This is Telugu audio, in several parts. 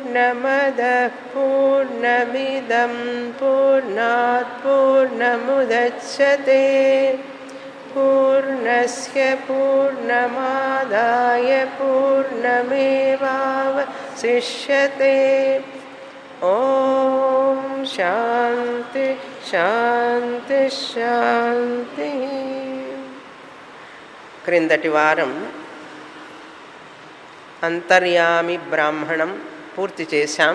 पूर्णमदः पूर्णमिदं पूर्णात् पूर्णमुदच्छते पूर्णस्य पूर्णमादाय पूर्णमेवावशिष्यते ॐ शान्ति శాంతి శాంతి క్రిందటి వారం అంతర్యామి బ్రాహ్మణం పూర్తి చేశాం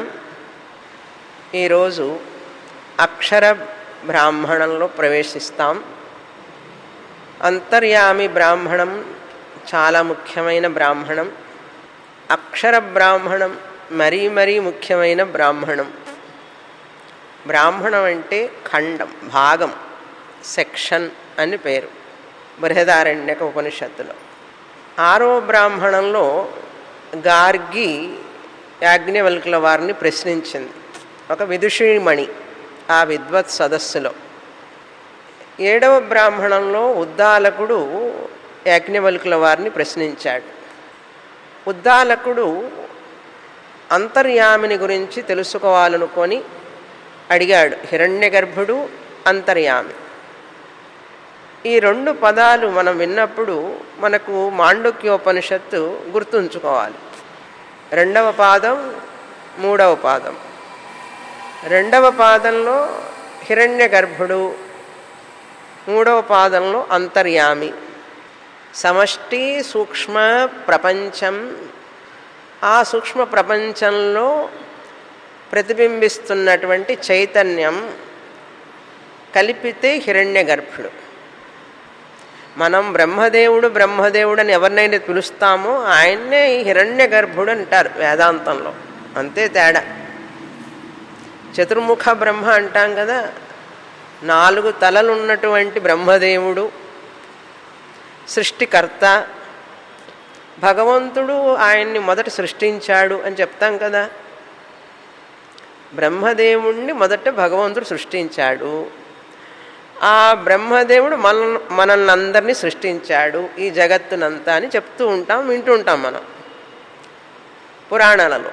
ఈరోజు అక్షర బ్రాహ్మణంలో ప్రవేశిస్తాం అంతర్యామి బ్రాహ్మణం చాలా ముఖ్యమైన బ్రాహ్మణం అక్షర బ్రాహ్మణం మరీ మరీ ముఖ్యమైన బ్రాహ్మణం బ్రాహ్మణం అంటే ఖండం భాగం సెక్షన్ అని పేరు బృహదారణ్యక ఉపనిషత్తులో ఆరో బ్రాహ్మణంలో గార్గి యాజ్ఞవల్కుల వారిని ప్రశ్నించింది ఒక విదుషీమణి ఆ విద్వత్ సదస్సులో ఏడవ బ్రాహ్మణంలో ఉద్దాలకుడు యాజ్ఞవల్కుల వారిని ప్రశ్నించాడు ఉద్దాలకుడు అంతర్యామిని గురించి తెలుసుకోవాలనుకొని అడిగాడు హిరణ్య గర్భుడు అంతర్యామి ఈ రెండు పదాలు మనం విన్నప్పుడు మనకు మాండుక్యోపనిషత్తు గుర్తుంచుకోవాలి రెండవ పాదం మూడవ పాదం రెండవ పాదంలో హిరణ్య గర్భుడు మూడవ పాదంలో అంతర్యామి సమష్టి సూక్ష్మ ప్రపంచం ఆ సూక్ష్మ ప్రపంచంలో ప్రతిబింబిస్తున్నటువంటి చైతన్యం కలిపితే హిరణ్య గర్భుడు మనం బ్రహ్మదేవుడు బ్రహ్మదేవుడు అని ఎవరినైనా పిలుస్తామో ఆయన్నే హిరణ్య గర్భుడు అంటారు వేదాంతంలో అంతే తేడా చతుర్ముఖ బ్రహ్మ అంటాం కదా నాలుగు తలలు ఉన్నటువంటి బ్రహ్మదేవుడు సృష్టికర్త భగవంతుడు ఆయన్ని మొదట సృష్టించాడు అని చెప్తాం కదా బ్రహ్మదేవుణ్ణి మొదట భగవంతుడు సృష్టించాడు ఆ బ్రహ్మదేవుడు మన మనల్ని అందరినీ సృష్టించాడు ఈ జగత్తునంతా అని చెప్తూ ఉంటాం వింటూ ఉంటాం మనం పురాణాలలో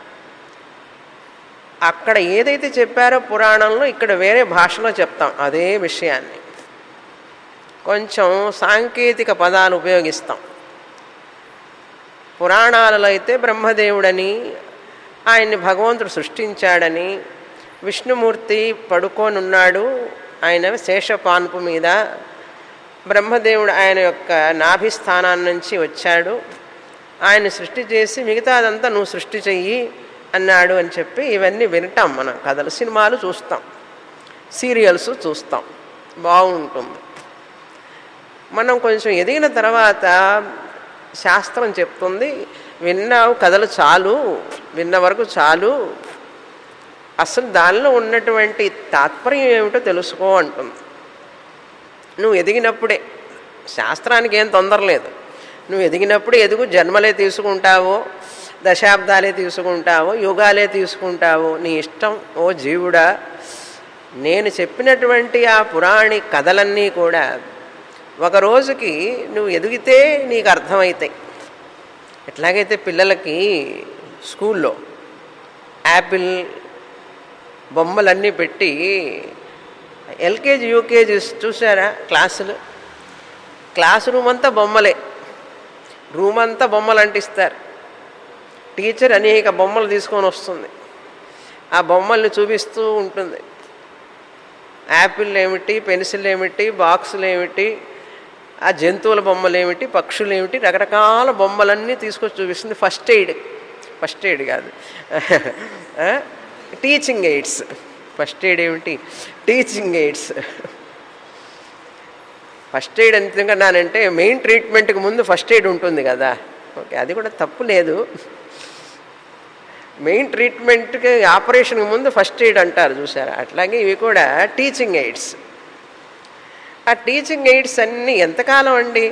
అక్కడ ఏదైతే చెప్పారో పురాణంలో ఇక్కడ వేరే భాషలో చెప్తాం అదే విషయాన్ని కొంచెం సాంకేతిక పదాలు ఉపయోగిస్తాం పురాణాలలో అయితే బ్రహ్మదేవుడని ఆయన్ని భగవంతుడు సృష్టించాడని విష్ణుమూర్తి పడుకోనున్నాడు ఆయన శేషపాన్పు మీద బ్రహ్మదేవుడు ఆయన యొక్క నాభిస్థానాన్ని నుంచి వచ్చాడు ఆయన సృష్టి చేసి మిగతాదంతా నువ్వు సృష్టి చెయ్యి అన్నాడు అని చెప్పి ఇవన్నీ వింటాం మనం కథలు సినిమాలు చూస్తాం సీరియల్స్ చూస్తాం బాగుంటుంది మనం కొంచెం ఎదిగిన తర్వాత శాస్త్రం చెప్తుంది విన్నావు కథలు చాలు విన్న వరకు చాలు అసలు దానిలో ఉన్నటువంటి తాత్పర్యం ఏమిటో తెలుసుకో అంటుంది నువ్వు ఎదిగినప్పుడే శాస్త్రానికి ఏం తొందర లేదు నువ్వు ఎదిగినప్పుడు ఎదుగు జన్మలే తీసుకుంటావో దశాబ్దాలే తీసుకుంటావో యుగాలే తీసుకుంటావో నీ ఇష్టం ఓ జీవుడా నేను చెప్పినటువంటి ఆ పురాణి కథలన్నీ కూడా ఒక రోజుకి నువ్వు ఎదిగితే నీకు అర్థమవుతాయి ఎట్లాగైతే పిల్లలకి స్కూల్లో యాపిల్ బొమ్మలన్నీ పెట్టి ఎల్కేజీ యూకేజీ చూసారా క్లాసులు క్లాస్ రూమ్ అంతా బొమ్మలే రూమ్ అంతా బొమ్మలు అంటిస్తారు టీచర్ అనేక బొమ్మలు తీసుకొని వస్తుంది ఆ బొమ్మల్ని చూపిస్తూ ఉంటుంది యాపిల్ ఏమిటి పెన్సిల్ ఏమిటి బాక్సులు ఏమిటి ఆ జంతువుల బొమ్మలు ఏమిటి పక్షులు ఏమిటి రకరకాల బొమ్మలన్నీ తీసుకొచ్చి చూపిస్తుంది ఫస్ట్ ఎయిడ్ ఫస్ట్ ఎయిడ్ కాదు టీచింగ్ ఎయిడ్స్ ఫస్ట్ ఎయిడ్ ఏమిటి టీచింగ్ ఎయిడ్స్ ఫస్ట్ ఎయిడ్ ఎందుకన్నానంటే మెయిన్ ట్రీట్మెంట్కి ముందు ఫస్ట్ ఎయిడ్ ఉంటుంది కదా ఓకే అది కూడా తప్పు లేదు మెయిన్ ట్రీట్మెంట్కి ఆపరేషన్కి ముందు ఫస్ట్ ఎయిడ్ అంటారు చూసారా అట్లాగే ఇవి కూడా టీచింగ్ ఎయిడ్స్ ఆ టీచింగ్ ఎయిడ్స్ అన్నీ ఎంతకాలం అండి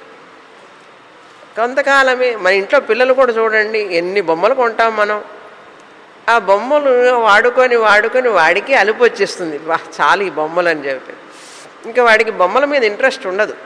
కొంతకాలమే మన ఇంట్లో పిల్లలు కూడా చూడండి ఎన్ని బొమ్మలు కొంటాం మనం ఆ బొమ్మలు వాడుకొని వాడుకొని వాడికి అలుపు వచ్చేస్తుంది వా చాలు ఈ బొమ్మలు అని చెప్పి ఇంకా వాడికి బొమ్మల మీద ఇంట్రెస్ట్ ఉండదు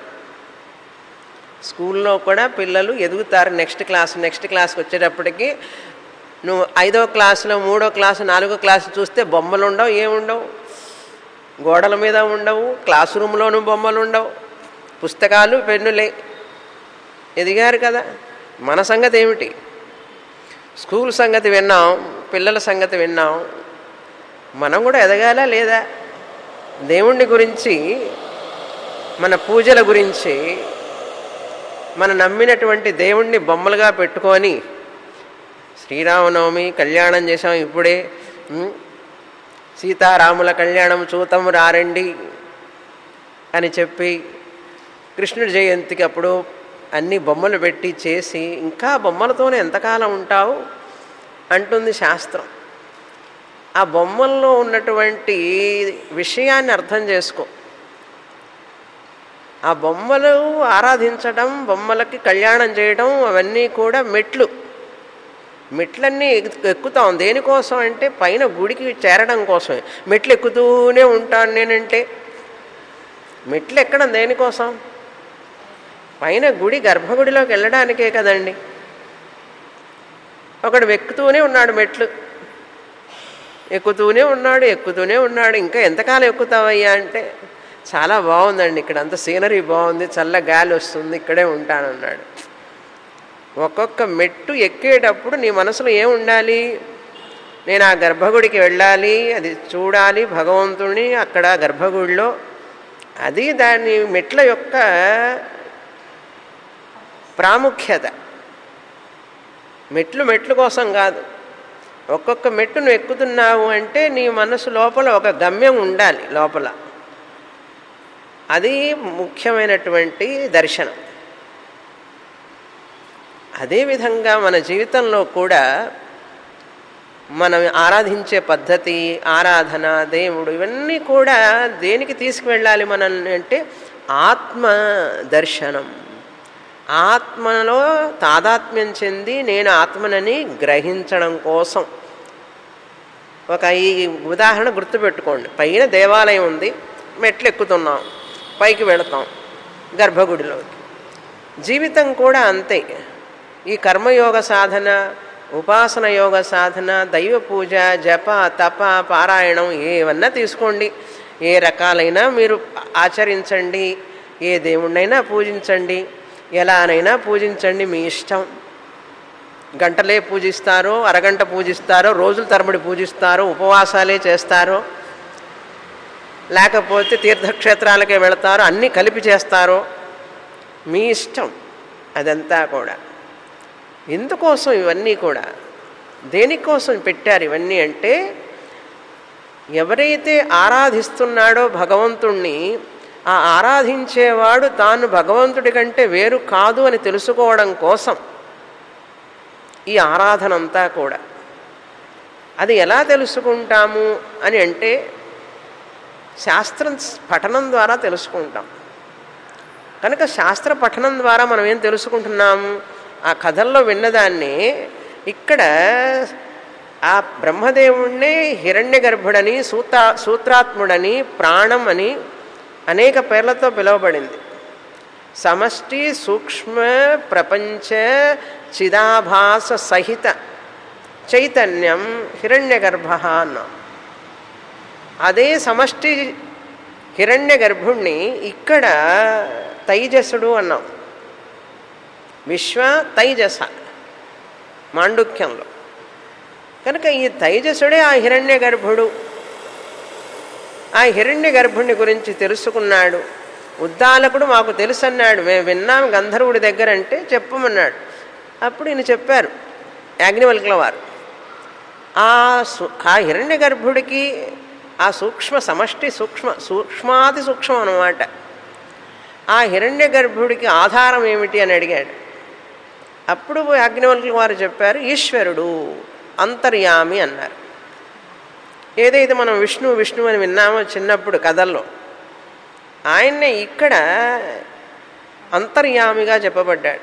స్కూల్లో కూడా పిల్లలు ఎదుగుతారు నెక్స్ట్ క్లాస్ నెక్స్ట్ క్లాస్కి వచ్చేటప్పటికి నువ్వు ఐదో క్లాసులో మూడో క్లాసు నాలుగో క్లాసు చూస్తే బొమ్మలు ఉండవు ఏముండవు గోడల మీద ఉండవు క్లాస్ రూమ్లోనూ బొమ్మలు ఉండవు పుస్తకాలు పెన్నులే ఎదిగారు కదా మన సంగతి ఏమిటి స్కూల్ సంగతి విన్నాం పిల్లల సంగతి విన్నాం మనం కూడా ఎదగాలా లేదా దేవుణ్ణి గురించి మన పూజల గురించి మన నమ్మినటువంటి దేవుణ్ణి బొమ్మలుగా పెట్టుకొని శ్రీరామనవమి కళ్యాణం చేసాం ఇప్పుడే ఉం? సీతారాముల కళ్యాణం చూతం రారండి అని చెప్పి కృష్ణుడి జయంతికి అప్పుడు అన్ని బొమ్మలు పెట్టి చేసి ఇంకా బొమ్మలతోనే ఎంతకాలం ఉంటావు అంటుంది శాస్త్రం ఆ బొమ్మల్లో ఉన్నటువంటి విషయాన్ని అర్థం చేసుకో ఆ బొమ్మలు ఆరాధించడం బొమ్మలకి కళ్యాణం చేయడం అవన్నీ కూడా మెట్లు మెట్లన్నీ ఎక్కు- ఎక్కుతాం దేనికోసం అంటే పైన గుడికి చేరడం కోసమే మెట్లు ఎక్కుతూనే ఉంటాను నేనంటే మెట్లు ఎక్కడం దేనికోసం పైన గుడి గర్భగుడిలోకి వెళ్ళడానికే కదండి ఒకడు ఎక్కుతూనే ఉన్నాడు మెట్లు ఎక్కుతూనే ఉన్నాడు ఎక్కుతూనే ఉన్నాడు ఇంకా ఎంతకాలం ఎక్కుతావయ్యా అంటే చాలా బాగుందండి ఇక్కడ అంత సీనరీ బాగుంది చల్ల గాలి వస్తుంది ఇక్కడే ఉంటానన్నాడు ఒక్కొక్క మెట్టు ఎక్కేటప్పుడు నీ మనసులో ఏం ఉండాలి నేను ఆ గర్భగుడికి వెళ్ళాలి అది చూడాలి భగవంతుని అక్కడ గర్భగుడిలో అది దాని మెట్ల యొక్క ప్రాముఖ్యత మెట్లు మెట్లు కోసం కాదు ఒక్కొక్క మెట్టు నువ్వు ఎక్కుతున్నావు అంటే నీ మనసు లోపల ఒక గమ్యం ఉండాలి లోపల అది ముఖ్యమైనటువంటి దర్శనం అదేవిధంగా మన జీవితంలో కూడా మనం ఆరాధించే పద్ధతి ఆరాధన దేవుడు ఇవన్నీ కూడా దేనికి తీసుకువెళ్ళాలి మనల్ని అంటే ఆత్మ దర్శనం ఆత్మలో తాదాత్మ్యం చెంది నేను ఆత్మనని గ్రహించడం కోసం ఒక ఈ ఉదాహరణ గుర్తుపెట్టుకోండి పైన దేవాలయం ఉంది మెట్లు ఎక్కుతున్నాం పైకి వెళతాం గర్భగుడిలోకి జీవితం కూడా అంతే ఈ కర్మయోగ సాధన ఉపాసన యోగ సాధన దైవ పూజ జప తప పారాయణం ఏమన్నా తీసుకోండి ఏ రకాలైనా మీరు ఆచరించండి ఏ దేవుణ్ణైనా పూజించండి ఎలానైనా పూజించండి మీ ఇష్టం గంటలే పూజిస్తారో అరగంట పూజిస్తారో రోజుల తరబడి పూజిస్తారో ఉపవాసాలే చేస్తారో లేకపోతే తీర్థక్షేత్రాలకే వెళతారో అన్నీ కలిపి చేస్తారో మీ ఇష్టం అదంతా కూడా ఎందుకోసం ఇవన్నీ కూడా దేనికోసం పెట్టారు ఇవన్నీ అంటే ఎవరైతే ఆరాధిస్తున్నాడో భగవంతుణ్ణి ఆ ఆరాధించేవాడు తాను భగవంతుడి కంటే వేరు కాదు అని తెలుసుకోవడం కోసం ఈ ఆరాధన అంతా కూడా అది ఎలా తెలుసుకుంటాము అని అంటే శాస్త్రం పఠనం ద్వారా తెలుసుకుంటాం కనుక శాస్త్ర పఠనం ద్వారా మనం ఏం తెలుసుకుంటున్నాము ఆ కథల్లో విన్నదాన్ని ఇక్కడ ఆ బ్రహ్మదేవుణ్ణి హిరణ్య గర్భుడని సూత్ర సూత్రాత్ముడని ప్రాణం అని అనేక పేర్లతో పిలువబడింది సమష్టి సూక్ష్మ ప్రపంచ చిదాభాస సహిత చైతన్యం హిరణ్య గర్భ అన్నాం అదే సమష్టి హిరణ్య గర్భుణ్ణి ఇక్కడ తైజసుడు అన్నాం విశ్వ తైజస మాండుక్యంలో కనుక ఈ తైజసుడే ఆ హిరణ్య గర్భుడు ఆ హిరణ్య గర్భుని గురించి తెలుసుకున్నాడు ఉద్దాలకుడు మాకు తెలుసు అన్నాడు మేము విన్నాం గంధర్వుడి దగ్గర అంటే చెప్పమన్నాడు అప్పుడు ఈయన చెప్పారు యాజ్ఞవల్కుల వారు ఆ సు ఆ హిరణ్య గర్భుడికి ఆ సూక్ష్మ సమష్టి సూక్ష్మ సూక్ష్మాతి సూక్ష్మం అనమాట ఆ హిరణ్య గర్భుడికి ఆధారం ఏమిటి అని అడిగాడు అప్పుడు అగ్నివల్కుల వారు చెప్పారు ఈశ్వరుడు అంతర్యామి అన్నారు ఏదైతే మనం విష్ణు విష్ణు అని విన్నామో చిన్నప్పుడు కథల్లో ఆయన్నే ఇక్కడ అంతర్యామిగా చెప్పబడ్డాడు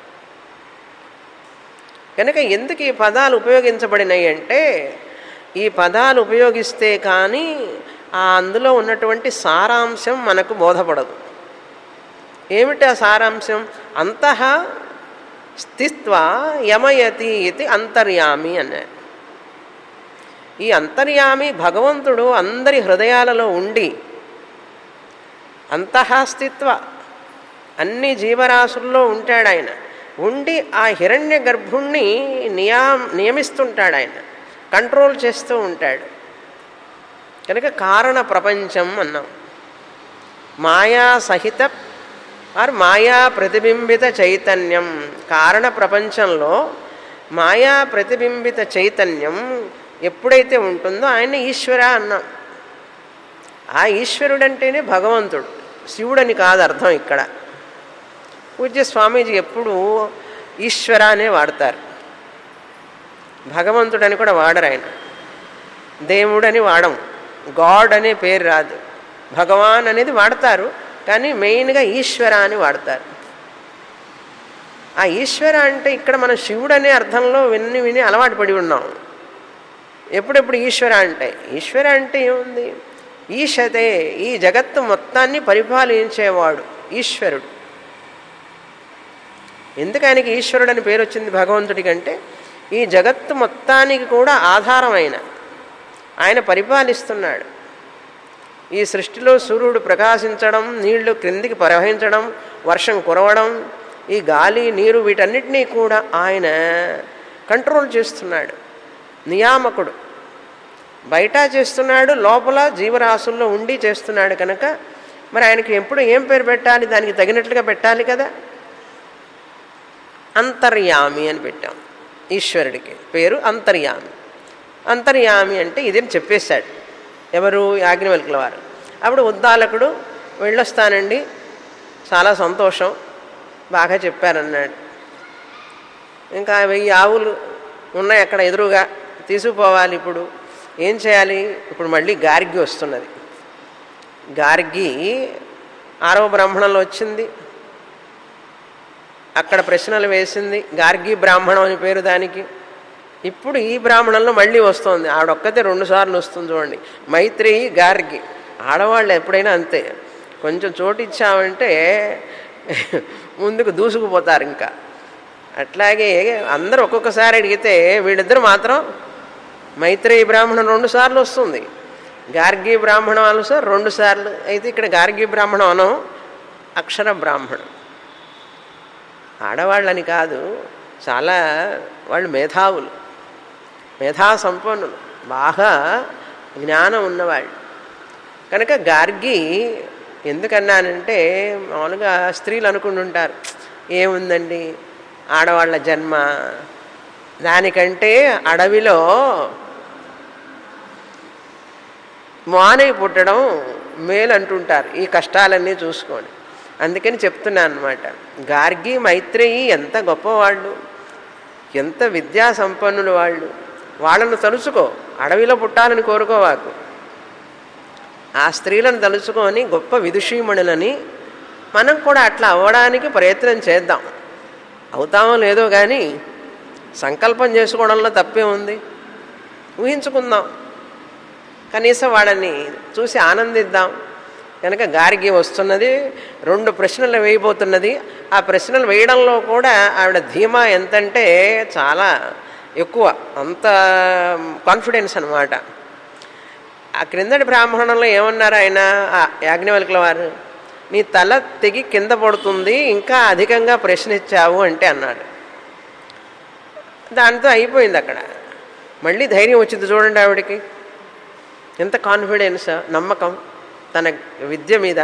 కనుక ఎందుకు ఈ పదాలు ఉపయోగించబడినాయి అంటే ఈ పదాలు ఉపయోగిస్తే కానీ ఆ అందులో ఉన్నటువంటి సారాంశం మనకు బోధపడదు ఏమిటి ఆ సారాంశం అంతః స్థిత్వా యమయతి ఇది అంతర్యామి అన్నాడు ఈ అంతర్యామి భగవంతుడు అందరి హృదయాలలో ఉండి అంతఃస్థిత్వ అన్ని జీవరాశుల్లో ఉంటాడు ఆయన ఉండి ఆ హిరణ్య గర్భుణ్ణి నియా నియమిస్తుంటాడు ఆయన కంట్రోల్ చేస్తూ ఉంటాడు కనుక కారణ ప్రపంచం అన్నాం మాయా సహిత ఆర్ మాయా ప్రతిబింబిత చైతన్యం కారణ ప్రపంచంలో మాయా ప్రతిబింబిత చైతన్యం ఎప్పుడైతే ఉంటుందో ఆయన ఈశ్వర అన్నాం ఆ ఈశ్వరుడంటేనే భగవంతుడు శివుడని కాదు అర్థం ఇక్కడ పూజ్య స్వామీజీ ఎప్పుడు ఈశ్వర అనే వాడతారు భగవంతుడని కూడా వాడరు ఆయన దేవుడని వాడం గాడ్ అనే పేరు రాదు భగవాన్ అనేది వాడతారు కానీ మెయిన్గా ఈశ్వర అని వాడతారు ఆ ఈశ్వర అంటే ఇక్కడ మనం శివుడు అనే అర్థంలో విన్ని విని అలవాటు పడి ఉన్నాం ఎప్పుడెప్పుడు ఈశ్వర అంటే ఈశ్వర అంటే ఏముంది ఈశతే ఈ జగత్తు మొత్తాన్ని పరిపాలించేవాడు ఈశ్వరుడు ఎందుకు ఆయనకి ఈశ్వరుడు అని పేరు వచ్చింది భగవంతుడి కంటే ఈ జగత్తు మొత్తానికి కూడా ఆధారమైన ఆయన పరిపాలిస్తున్నాడు ఈ సృష్టిలో సూర్యుడు ప్రకాశించడం నీళ్లు క్రిందికి ప్రవహించడం వర్షం కురవడం ఈ గాలి నీరు వీటన్నిటినీ కూడా ఆయన కంట్రోల్ చేస్తున్నాడు నియామకుడు బయట చేస్తున్నాడు లోపల జీవరాశుల్లో ఉండి చేస్తున్నాడు కనుక మరి ఆయనకి ఎప్పుడు ఏం పేరు పెట్టాలి దానికి తగినట్లుగా పెట్టాలి కదా అంతర్యామి అని పెట్టాం ఈశ్వరుడికి పేరు అంతర్యామి అంతర్యామి అంటే ఇదని చెప్పేశాడు ఎవరు యాజ్ఞవల్కుల వారు అప్పుడు ఉద్దాలకుడు వెళ్ళొస్తానండి చాలా సంతోషం బాగా చెప్పారన్నాడు ఇంకా వెయ్యి ఆవులు ఉన్నాయి అక్కడ ఎదురుగా తీసుకుపోవాలి ఇప్పుడు ఏం చేయాలి ఇప్పుడు మళ్ళీ గార్గి వస్తున్నది గార్గి ఆరవ బ్రాహ్మణంలో వచ్చింది అక్కడ ప్రశ్నలు వేసింది గార్గి బ్రాహ్మణం అని పేరు దానికి ఇప్పుడు ఈ బ్రాహ్మణంలో మళ్ళీ వస్తుంది ఆవిడొక్కతే రెండు సార్లు వస్తుంది చూడండి మైత్రేయి గార్గి ఆడవాళ్ళు ఎప్పుడైనా అంతే కొంచెం చోటు ఇచ్చామంటే ముందుకు దూసుకుపోతారు ఇంకా అట్లాగే అందరూ ఒక్కొక్కసారి అడిగితే వీళ్ళిద్దరు మాత్రం మైత్రేయి బ్రాహ్మణం రెండు సార్లు వస్తుంది గార్గి బ్రాహ్మణం అను సార్ రెండు సార్లు అయితే ఇక్కడ గార్గి బ్రాహ్మణం అనం అక్షర బ్రాహ్మణం ఆడవాళ్ళని కాదు చాలా వాళ్ళు మేధావులు మేధా సంపన్నులు బాగా జ్ఞానం ఉన్నవాళ్ళు కనుక గార్గి ఎందుకన్నానంటే మామూలుగా స్త్రీలు అనుకుంటుంటారు ఏముందండి ఆడవాళ్ళ జన్మ దానికంటే అడవిలో మానవి పుట్టడం మేలు అంటుంటారు ఈ కష్టాలన్నీ చూసుకొని అందుకని చెప్తున్నాను అనమాట గార్గి మైత్రేయి ఎంత గొప్పవాళ్ళు ఎంత విద్యా సంపన్నులు వాళ్ళు వాళ్ళను తలుచుకో అడవిలో పుట్టాలని కోరుకోవాకు ఆ స్త్రీలను తలుచుకొని గొప్ప విదుషీమణులని మనం కూడా అట్లా అవ్వడానికి ప్రయత్నం చేద్దాం అవుతామో లేదో కానీ సంకల్పం చేసుకోవడంలో తప్పే ఉంది ఊహించుకుందాం కనీసం వాళ్ళని చూసి ఆనందిద్దాం కనుక గారికి వస్తున్నది రెండు ప్రశ్నలు వేయబోతున్నది ఆ ప్రశ్నలు వేయడంలో కూడా ఆవిడ ధీమా ఎంతంటే చాలా ఎక్కువ అంత కాన్ఫిడెన్స్ అనమాట ఆ క్రిందటి బ్రాహ్మణంలో ఏమన్నారు ఆయన ఆ యాజ్ఞవల్కుల వారు నీ తల తెగి కింద పడుతుంది ఇంకా అధికంగా ప్రశ్నించావు అంటే అన్నాడు దాంతో అయిపోయింది అక్కడ మళ్ళీ ధైర్యం వచ్చింది చూడండి ఆవిడకి ఎంత కాన్ఫిడెన్స్ నమ్మకం తన విద్య మీద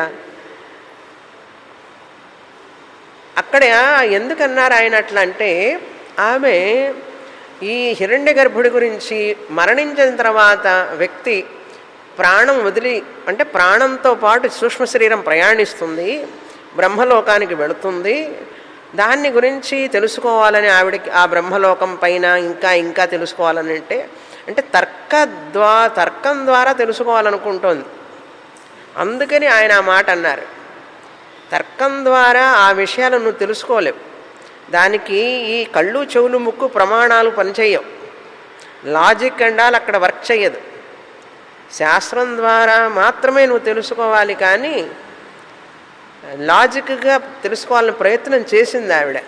అక్కడ ఎందుకన్నారు ఆయన అట్లా అంటే ఆమె ఈ హిరణ్య గర్భుడి గురించి మరణించిన తర్వాత వ్యక్తి ప్రాణం వదిలి అంటే ప్రాణంతో పాటు సూక్ష్మ శరీరం ప్రయాణిస్తుంది బ్రహ్మలోకానికి వెళుతుంది దాన్ని గురించి తెలుసుకోవాలని ఆవిడకి ఆ బ్రహ్మలోకం పైన ఇంకా ఇంకా తెలుసుకోవాలని అంటే అంటే తర్క ద్వా తర్కం ద్వారా తెలుసుకోవాలనుకుంటోంది అందుకని ఆయన ఆ మాట అన్నారు తర్కం ద్వారా ఆ విషయాలను నువ్వు తెలుసుకోలేవు దానికి ఈ కళ్ళు చెవులు ముక్కు ప్రమాణాలు పనిచేయవు లాజిక్ అండాలి అక్కడ వర్క్ చేయదు శాస్త్రం ద్వారా మాత్రమే నువ్వు తెలుసుకోవాలి కానీ లాజిక్గా తెలుసుకోవాలని ప్రయత్నం చేసింది ఆవిడ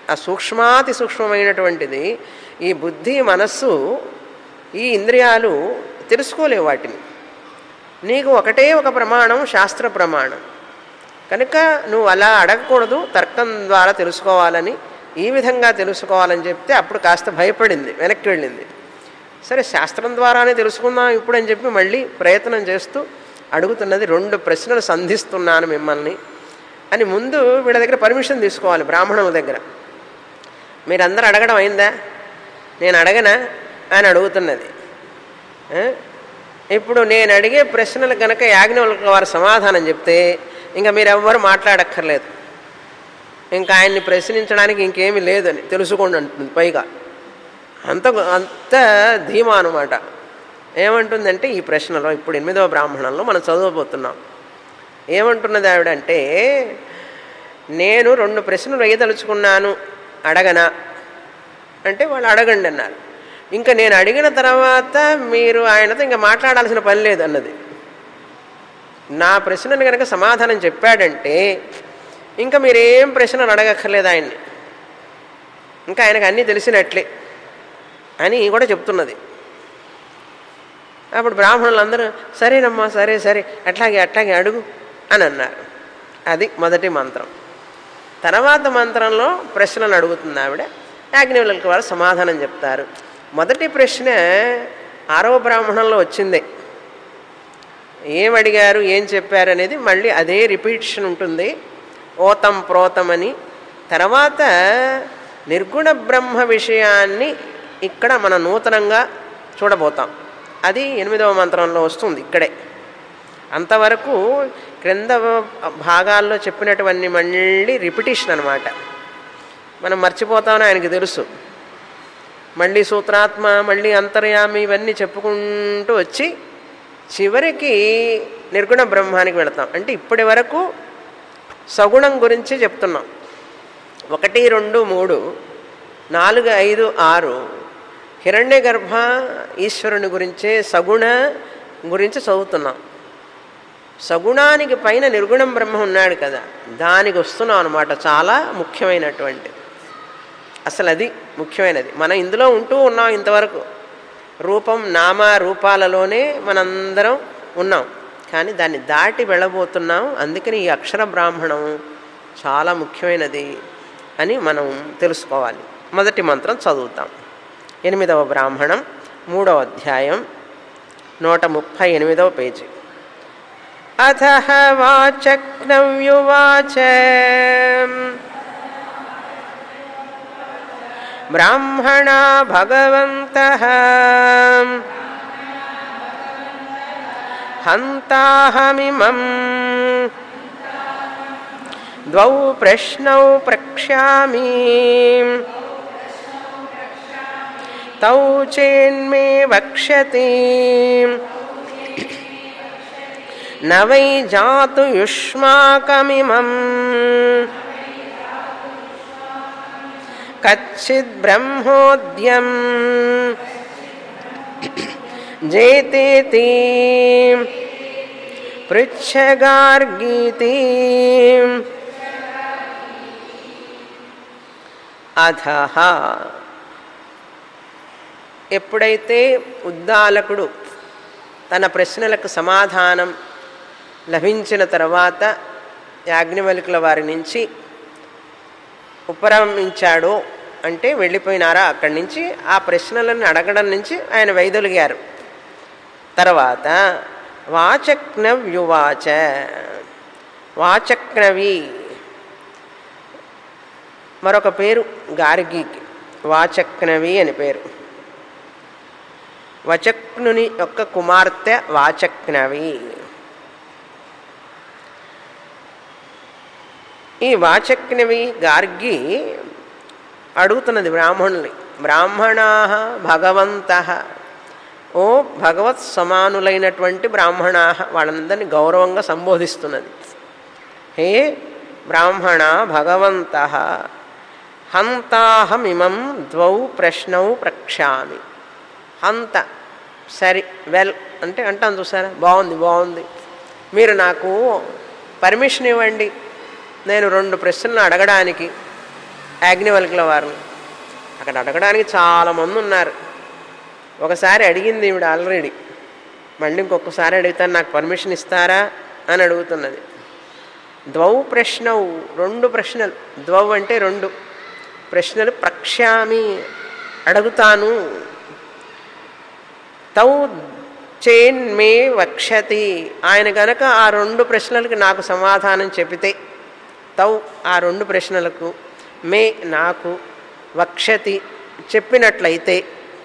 ఆ సూక్ష్మాతి సూక్ష్మమైనటువంటిది ఈ బుద్ధి మనస్సు ఈ ఇంద్రియాలు తెలుసుకోలేవు వాటిని నీకు ఒకటే ఒక ప్రమాణం శాస్త్ర ప్రమాణం కనుక నువ్వు అలా అడగకూడదు తర్కం ద్వారా తెలుసుకోవాలని ఈ విధంగా తెలుసుకోవాలని చెప్తే అప్పుడు కాస్త భయపడింది వెనక్కి వెళ్ళింది సరే శాస్త్రం ద్వారానే తెలుసుకుందాం ఇప్పుడు అని చెప్పి మళ్ళీ ప్రయత్నం చేస్తూ అడుగుతున్నది రెండు ప్రశ్నలు సంధిస్తున్నాను మిమ్మల్ని అని ముందు వీళ్ళ దగ్గర పర్మిషన్ తీసుకోవాలి బ్రాహ్మణుల దగ్గర మీరందరూ అడగడం అయిందా నేను అడగనా అని అడుగుతున్నది ఆ? ఇప్పుడు నేను అడిగే ప్రశ్నలు కనుక యాజ్ఞవల్క వారు సమాధానం చెప్తే ఇంకా మీరెవ్వరు మాట్లాడక్కర్లేదు ఇంకా ఆయన్ని ప్రశ్నించడానికి ఇంకేమీ లేదని తెలుసుకోండి అంటుంది పైగా అంత అంత ధీమా అనమాట ఏమంటుందంటే ఈ ప్రశ్నలో ఇప్పుడు ఎనిమిదవ బ్రాహ్మణంలో మనం చదవబోతున్నాం ఏమంటున్నది ఆవిడంటే నేను రెండు ప్రశ్నలు వేయదలుచుకున్నాను అడగనా అంటే వాళ్ళు అడగండి అన్నారు ఇంకా నేను అడిగిన తర్వాత మీరు ఆయనతో ఇంకా మాట్లాడాల్సిన పని లేదు అన్నది నా ప్రశ్నను కనుక సమాధానం చెప్పాడంటే ఇంకా మీరేం ప్రశ్నలు అడగక్కర్లేదు ఆయన్ని ఇంకా ఆయనకు అన్నీ తెలిసినట్లే అని కూడా చెప్తున్నది అప్పుడు బ్రాహ్మణులందరూ సరేనమ్మా సరే సరే అట్లాగే అట్లాగే అడుగు అని అన్నారు అది మొదటి మంత్రం తర్వాత మంత్రంలో ప్రశ్నలు అడుగుతుంది ఆవిడ యాజ్ఞవులకి వారు సమాధానం చెప్తారు మొదటి ప్రశ్న ఆరవ బ్రాహ్మణంలో వచ్చిందే ఏం అడిగారు ఏం చెప్పారు అనేది మళ్ళీ అదే రిపీటిషన్ ఉంటుంది ఓతం ప్రోతం అని తర్వాత నిర్గుణ బ్రహ్మ విషయాన్ని ఇక్కడ మనం నూతనంగా చూడబోతాం అది ఎనిమిదవ మంత్రంలో వస్తుంది ఇక్కడే అంతవరకు క్రింద భాగాల్లో చెప్పినటువన్నీ మళ్ళీ రిపిటిషన్ అనమాట మనం మర్చిపోతామని ఆయనకి తెలుసు మళ్ళీ సూత్రాత్మ మళ్ళీ అంతర్యామి ఇవన్నీ చెప్పుకుంటూ వచ్చి చివరికి నిర్గుణ బ్రహ్మానికి వెళతాం అంటే ఇప్పటి వరకు సగుణం గురించి చెప్తున్నాం ఒకటి రెండు మూడు నాలుగు ఐదు ఆరు హిరణ్య గర్భ ఈశ్వరుని గురించే సగుణ గురించి చదువుతున్నాం సగుణానికి పైన నిర్గుణం బ్రహ్మ ఉన్నాడు కదా దానికి వస్తున్నాం అనమాట చాలా ముఖ్యమైనటువంటి అసలు అది ముఖ్యమైనది మనం ఇందులో ఉంటూ ఉన్నాం ఇంతవరకు రూపం నామ రూపాలలోనే మనందరం ఉన్నాం కానీ దాన్ని దాటి వెళ్ళబోతున్నాం అందుకని ఈ అక్షర బ్రాహ్మణం చాలా ముఖ్యమైనది అని మనం తెలుసుకోవాలి మొదటి మంత్రం చదువుతాం ఎనిమిదవ బ్రాహ్మణం మూడవ అధ్యాయం నూట ముప్పై ఎనిమిదవ పేజీ అథ వాచక్నవ్యువాచ బ్రాహ్మణా భగవంత హంతాహమిమం ద్వౌ ప్రశ్నౌ ప్రక్ష్యామి తౌ చేన్మే వక్ష్యతి న వై జాతు యుష్మాకమిమం కచ్చిద్ బ్రహ్మోద్యం జేతేతి పృచ్ఛగార్గీతి అధ ఎప్పుడైతే ఉద్దాలకుడు తన ప్రశ్నలకు సమాధానం లభించిన తర్వాత యాజ్ఞవల్కుల వారి నుంచి ఉపరమించాడో అంటే వెళ్ళిపోయినారా అక్కడి నుంచి ఆ ప్రశ్నలను అడగడం నుంచి ఆయన వైదొలిగారు తర్వాత వాచక్నవ్యువాచ వాచక్నవి మరొక పేరు గార్గీకి వాచక్నవి అని పేరు వచక్నుని యొక్క కుమార్తె వాచక్నవి ఈ వాచక్నవి గార్గి అడుగుతున్నది బ్రాహ్మణుల్ని బ్రాహ్మణా భగవంత ఓ భగవత్ సమానులైనటువంటి బ్రాహ్మణా వాళ్ళందరినీ గౌరవంగా సంబోధిస్తున్నది హే బ్రాహ్మణ భగవంత హంతాహమిమం ద్వౌ ప్రశ్నౌ ప్రక్షామి హంత సరి వెల్ అంటే అంటాను చూసారా బాగుంది బాగుంది మీరు నాకు పర్మిషన్ ఇవ్వండి నేను రెండు ప్రశ్నలు అడగడానికి యాజ్ఞవల్కుల వారిని అక్కడ అడగడానికి చాలామంది ఉన్నారు ఒకసారి అడిగింది ఈవిడ ఆల్రెడీ మళ్ళీ ఇంకొకసారి అడుగుతాను నాకు పర్మిషన్ ఇస్తారా అని అడుగుతున్నది ద్వౌ ప్రశ్నవు రెండు ప్రశ్నలు ద్వౌ అంటే రెండు ప్రశ్నలు ప్రక్ష్యామి అడుగుతాను తౌ చేన్మే వక్షతి ఆయన గనక ఆ రెండు ప్రశ్నలకు నాకు సమాధానం చెబితే తౌ ఆ రెండు ప్రశ్నలకు మే నాకు వక్షతి చెప్పినట్లయితే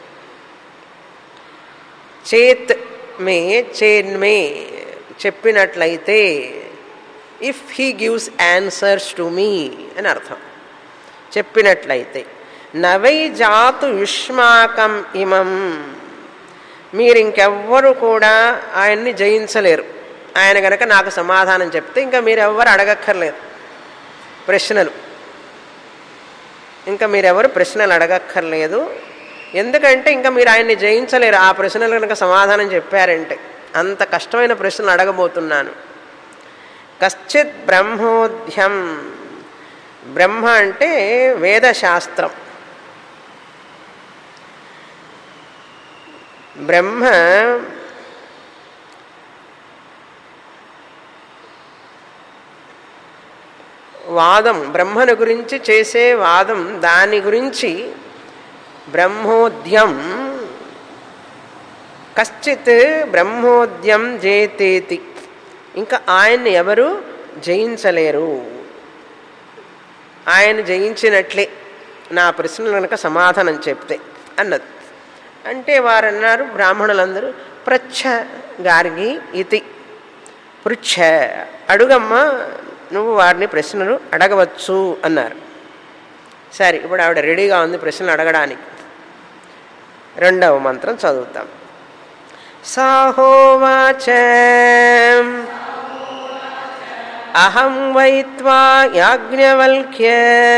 చేత్ మే చేన్మే చెప్పినట్లయితే if he gives answers to me అని అర్థం చెప్పినట్లయితే నవై జాతు యుష్మాకం ఇమం మీరు ఇంకెవ్వరు కూడా ఆయన్ని జయించలేరు ఆయన గనక నాకు సమాధానం చెప్తే ఇంకా మీరు ఎవ్వరు అడగక్కర్లేదు ప్రశ్నలు ఇంకా మీరెవరు ప్రశ్నలు అడగక్కర్లేదు ఎందుకంటే ఇంకా మీరు ఆయన్ని జయించలేరు ఆ ప్రశ్నలు కనుక సమాధానం చెప్పారంటే అంత కష్టమైన ప్రశ్నలు అడగబోతున్నాను కశ్చిత్ బ్రహ్మోధ్యం బ్రహ్మ అంటే వేదశాస్త్రం బ్రహ్మ వాదం బ్రహ్మను గురించి చేసే వాదం దాని గురించి బ్రహ్మోద్యం కశ్చిత్ బ్రహ్మోద్యం జేతేతి ఇంకా ఆయన్ని ఎవరు జయించలేరు ఆయన జయించినట్లే నా ప్రశ్నలు కనుక సమాధానం చెప్తే అన్నది అంటే వారన్నారు బ్రాహ్మణులందరూ ప్రచ్ఛ గార్గి ఇతి పృచ్ఛ అడుగమ్మా నువ్వు వారిని ప్రశ్నలు అడగవచ్చు అన్నారు సరే ఇప్పుడు ఆవిడ రెడీగా ఉంది ప్రశ్నలు అడగడానికి రెండవ మంత్రం చదువుతాం సాహోవాచ అహం వైత్వా యాజ్ఞవల్క్య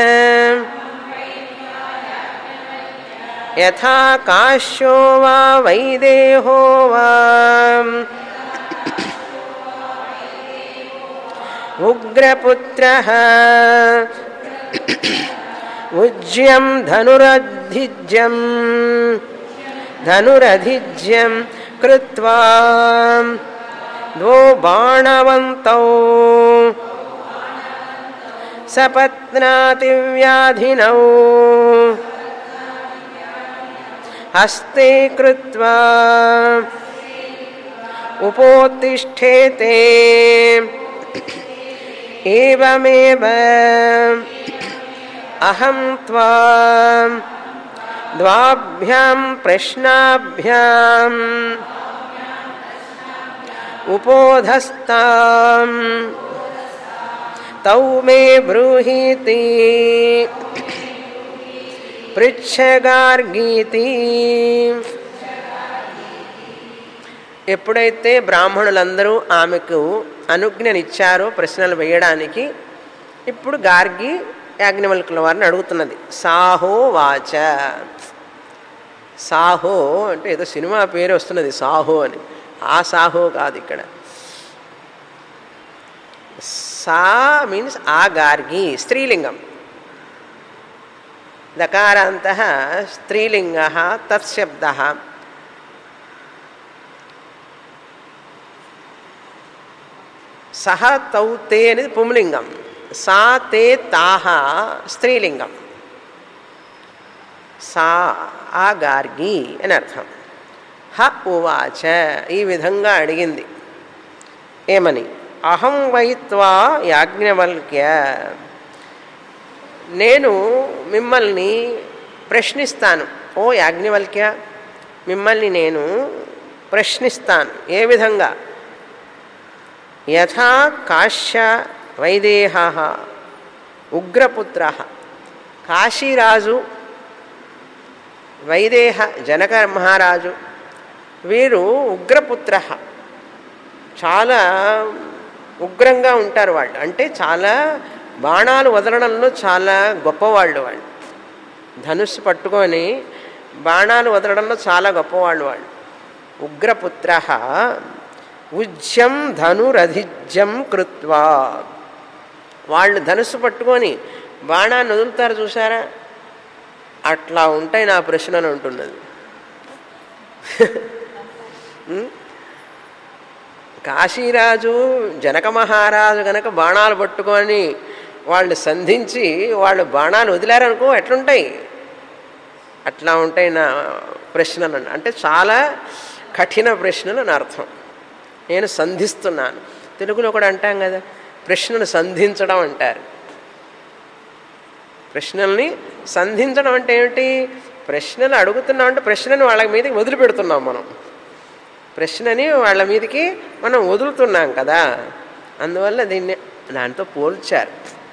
యథా కాశ్యో వా వైదేహో వా ఉగ్రపుత్ర ఉజ్యం ధనురధిజ్యం ధనురధిజ్యం కృత్వా ద్వో బాణవంతౌ సపత్నాతి వ్యాధినౌ హస్తే కృత్వా ఉపోత్తిష్ఠేతే ఏమేవ అహం త్వా ద్వాభ్యాం ప్రశ్నాభ్యాం ఉపోధస్తాం తౌ మే బ్రూహీతి పృచ్ఛగార్గీతి ఎప్పుడైతే బ్రాహ్మణులందరూ ఆమెకు అనుజ్ఞనిచ్చారో ప్రశ్నలు వేయడానికి ఇప్పుడు గార్గి యాజ్ఞవల్కుల వారిని అడుగుతున్నది సాహో వాచ సాహో అంటే ఏదో సినిమా పేరు వస్తున్నది సాహో అని ఆ సాహో కాదు ఇక్కడ సా మీన్స్ ఆ గార్గి స్త్రీలింగం దకారాంత స్త్రీలింగ తత్శబ్ద సహ తౌ తే అనేది పుంలింగం సా తే తాహ స్త్రీలింగం సా ఆ గార్గి అని అర్థం హ ఉవాచ ఈ విధంగా అడిగింది ఏమని అహం వైత్వా యాజ్ఞవల్క్య నేను మిమ్మల్ని ప్రశ్నిస్తాను ఓ యాజ్ఞవల్క్య మిమ్మల్ని నేను ప్రశ్నిస్తాను ఏ విధంగా యథా కాశ్య వైదేహ ఉగ్రపుత్ర కాశీరాజు వైదేహ జనక మహారాజు వీరు ఉగ్రపుత్ర చాలా ఉగ్రంగా ఉంటారు వాళ్ళు అంటే చాలా బాణాలు వదలడంలో చాలా గొప్పవాళ్ళు వాళ్ళు ధనుస్సు పట్టుకొని బాణాలు వదలడంలో చాలా గొప్పవాళ్ళు వాళ్ళు ఉగ్రపుత్ర ఉజ్యం ధనురధిజ్యం కృత్వా వాళ్ళు ధనుస్సు పట్టుకొని బాణాన్ని వదులుతారు చూసారా అట్లా ఉంటాయి నా ప్రశ్నలు ఉంటున్నది ఉం? కాశీరాజు జనక మహారాజు గనక బాణాలు పట్టుకొని వాళ్ళు సంధించి వాళ్ళు బాణాలు వదిలారనుకో ఎట్లుంటాయి అట్లా ఉంటాయి నా ప్రశ్నలు అన్న- అంటే చాలా కఠిన ప్రశ్నలు అని అర్థం నేను సంధిస్తున్నాను తెలుగులో కూడా అంటాం కదా ప్రశ్నలు సంధించడం అంటారు ప్రశ్నల్ని సంధించడం అంటే ఏమిటి ప్రశ్నలు అడుగుతున్నాం అంటే ప్రశ్నని వాళ్ళ మీదకి వదిలిపెడుతున్నాం మనం ప్రశ్నని వాళ్ళ మీదకి మనం వదులుతున్నాం కదా అందువల్ల దీన్ని దాంతో పోల్చారు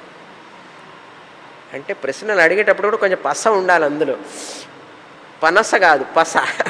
అంటే ప్రశ్నలు అడిగేటప్పుడు కూడా కొంచెం పస ఉండాలి అందులో పనస కాదు పస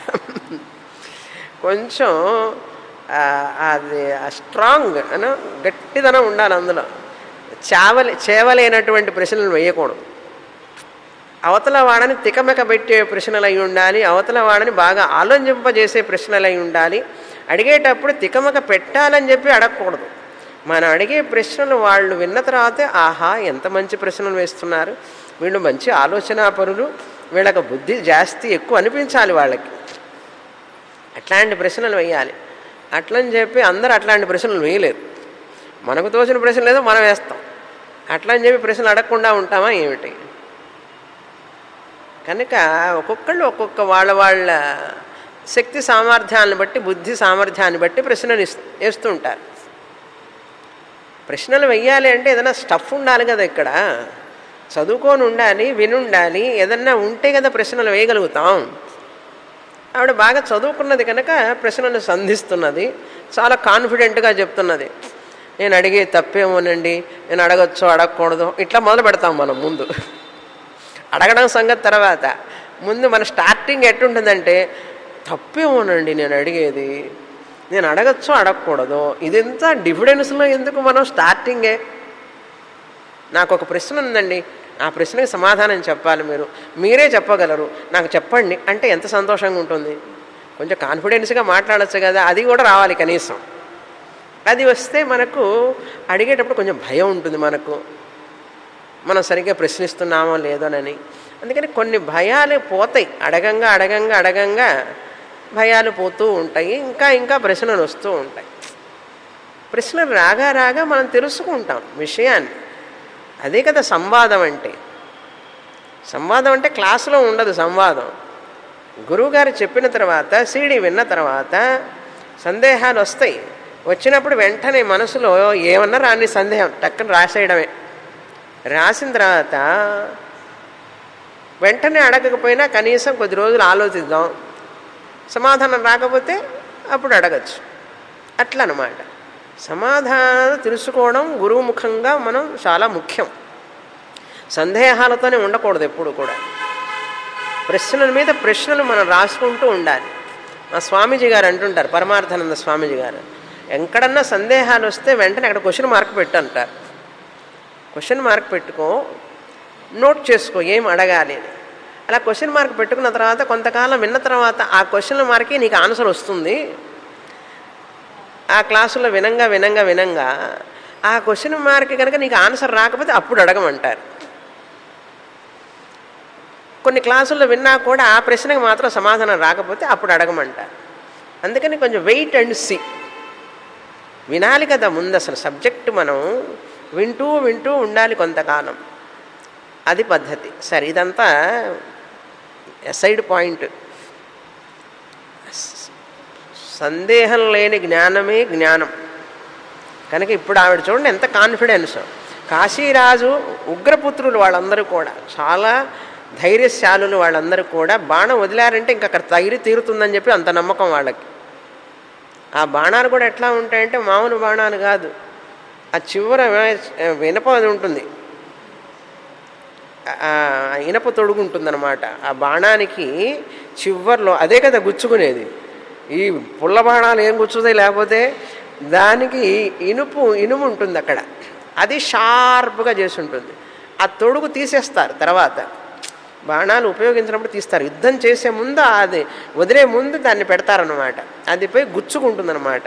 కొంచెం ఆ, అది స్ట్రాంగ్ అన గట్టిదనం ఉండాలి అందులో చావలే చేవలేనటువంటి ప్రశ్నలు వేయకూడదు అవతల వాడని తికమక పెట్టే ప్రశ్నలు అయి ఉండాలి అవతల వాడని బాగా ఆలోచింపజేసే ప్రశ్నలు అయి ఉండాలి అడిగేటప్పుడు తికమక పెట్టాలని చెప్పి అడగకూడదు మనం అడిగే ప్రశ్నలు వాళ్ళు విన్న తర్వాతే ఆహా ఎంత మంచి ప్రశ్నలు వేస్తున్నారు వీళ్ళు మంచి ఆలోచనాపరులు వీళ్ళకి బుద్ధి జాస్తి ఎక్కువ అనిపించాలి వాళ్ళకి అట్లాంటి ప్రశ్నలు వేయాలి అట్లని చెప్పి అందరూ అట్లాంటి ప్రశ్నలు వేయలేరు మనకు తోచిన ప్రశ్నలు ఏదో మనం వేస్తాం అట్లా అని చెప్పి ప్రశ్నలు అడగకుండా ఉంటామా ఏమిటి కనుక ఒక్కొక్కళ్ళు ఒక్కొక్క వాళ్ళ వాళ్ళ శక్తి సామర్థ్యాలను బట్టి బుద్ధి సామర్థ్యాన్ని బట్టి ప్రశ్నలు ఇస్- వేస్తూ ఉంటారు ప్రశ్నలు వెయ్యాలి అంటే ఏదైనా స్టఫ్ ఉండాలి కదా ఇక్కడ చదువుకొని ఉండాలి వినుండాలి ఏదన్నా ఉంటే కదా ప్రశ్నలు వేయగలుగుతాం ఆవిడ బాగా చదువుకున్నది కనుక ప్రశ్నలు సంధిస్తున్నది చాలా కాన్ఫిడెంట్గా చెప్తున్నది నేను అడిగే తప్పేమోనండి నేను అడగచ్చో అడగకూడదు ఇట్లా మొదలు పెడతాం మనం ముందు అడగడం సంగతి తర్వాత ముందు మన స్టార్టింగ్ ఎట్టుంటుందంటే తప్పేమోనండి నేను అడిగేది నేను అడగచ్చో అడగకూడదు ఇదంతా డిఫిడెన్స్లో ఎందుకు మనం స్టార్టింగే నాకు ఒక ప్రశ్న ఉందండి ఆ ప్రశ్నకి సమాధానం చెప్పాలి మీరు మీరే చెప్పగలరు నాకు చెప్పండి అంటే ఎంత సంతోషంగా ఉంటుంది కొంచెం కాన్ఫిడెన్స్గా మాట్లాడచ్చు కదా అది కూడా రావాలి కనీసం అది వస్తే మనకు అడిగేటప్పుడు కొంచెం భయం ఉంటుంది మనకు మనం సరిగ్గా ప్రశ్నిస్తున్నామో లేదోనని అందుకని కొన్ని భయాలు పోతాయి అడగంగా అడగంగా అడగంగా భయాలు పోతూ ఉంటాయి ఇంకా ఇంకా ప్రశ్నలు వస్తూ ఉంటాయి ప్రశ్నలు రాగా రాగా మనం తెలుసుకుంటాం విషయాన్ని అదే కదా సంవాదం అంటే సంవాదం అంటే క్లాసులో ఉండదు సంవాదం గురువుగారు చెప్పిన తర్వాత సీడీ విన్న తర్వాత సందేహాలు వస్తాయి వచ్చినప్పుడు వెంటనే మనసులో ఏమన్నా రాని సందేహం టక్కన రాసేయడమే రాసిన తర్వాత వెంటనే అడగకపోయినా కనీసం కొద్ది రోజులు ఆలోచిద్దాం సమాధానం రాకపోతే అప్పుడు అడగచ్చు అట్లా అనమాట సమాధానాలు తెలుసుకోవడం గురువుముఖంగా మనం చాలా ముఖ్యం సందేహాలతోనే ఉండకూడదు ఎప్పుడు కూడా ప్రశ్నల మీద ప్రశ్నలు మనం రాసుకుంటూ ఉండాలి మా స్వామీజీ గారు అంటుంటారు పరమార్థానంద స్వామీజీ గారు ఎక్కడన్నా సందేహాలు వస్తే వెంటనే అక్కడ క్వశ్చన్ మార్క్ పెట్టు అంటారు క్వశ్చన్ మార్క్ పెట్టుకో నోట్ చేసుకో ఏం అడగాలి అని అలా క్వశ్చన్ మార్క్ పెట్టుకున్న తర్వాత కొంతకాలం విన్న తర్వాత ఆ క్వశ్చన్ మార్కే నీకు ఆన్సర్ వస్తుంది ఆ క్లాసులో వినంగా వినంగా వినంగా ఆ క్వశ్చన్ మార్క్ కనుక నీకు ఆన్సర్ రాకపోతే అప్పుడు అడగమంటారు కొన్ని క్లాసుల్లో విన్నా కూడా ఆ ప్రశ్నకు మాత్రం సమాధానం రాకపోతే అప్పుడు అడగమంటారు అందుకని కొంచెం వెయిట్ అండ్ సి వినాలి కదా ముందు అసలు సబ్జెక్ట్ మనం వింటూ వింటూ ఉండాలి కొంతకాలం అది పద్ధతి సరే ఇదంతా సైడ్ పాయింట్ సందేహం లేని జ్ఞానమే జ్ఞానం కనుక ఇప్పుడు ఆవిడ చూడండి ఎంత కాన్ఫిడెన్స్ కాశీరాజు ఉగ్రపుత్రులు వాళ్ళందరూ కూడా చాలా ధైర్యశాలులు వాళ్ళందరూ కూడా బాణం వదిలారంటే ఇంక అక్కడ తగిలి తీరుతుందని చెప్పి అంత నమ్మకం వాళ్ళకి ఆ బాణాలు కూడా ఎట్లా ఉంటాయంటే మామూలు బాణాలు కాదు ఆ చివర వినప అది ఉంటుంది ఆ ఇనప తొడుగు ఉంటుందన్నమాట ఆ బాణానికి చివర్లో అదే కదా గుచ్చుకునేది ఈ పుల్ల బాణాలు ఏం గుచ్చుతాయి లేకపోతే దానికి ఇనుపు ఇనుము ఉంటుంది అక్కడ అది షార్ప్గా చేసి ఉంటుంది ఆ తొడుగు తీసేస్తారు తర్వాత బాణాలు ఉపయోగించినప్పుడు తీస్తారు యుద్ధం చేసే ముందు అది వదిలే ముందు దాన్ని పెడతారనమాట అది పోయి గుచ్చుకుంటుందన్నమాట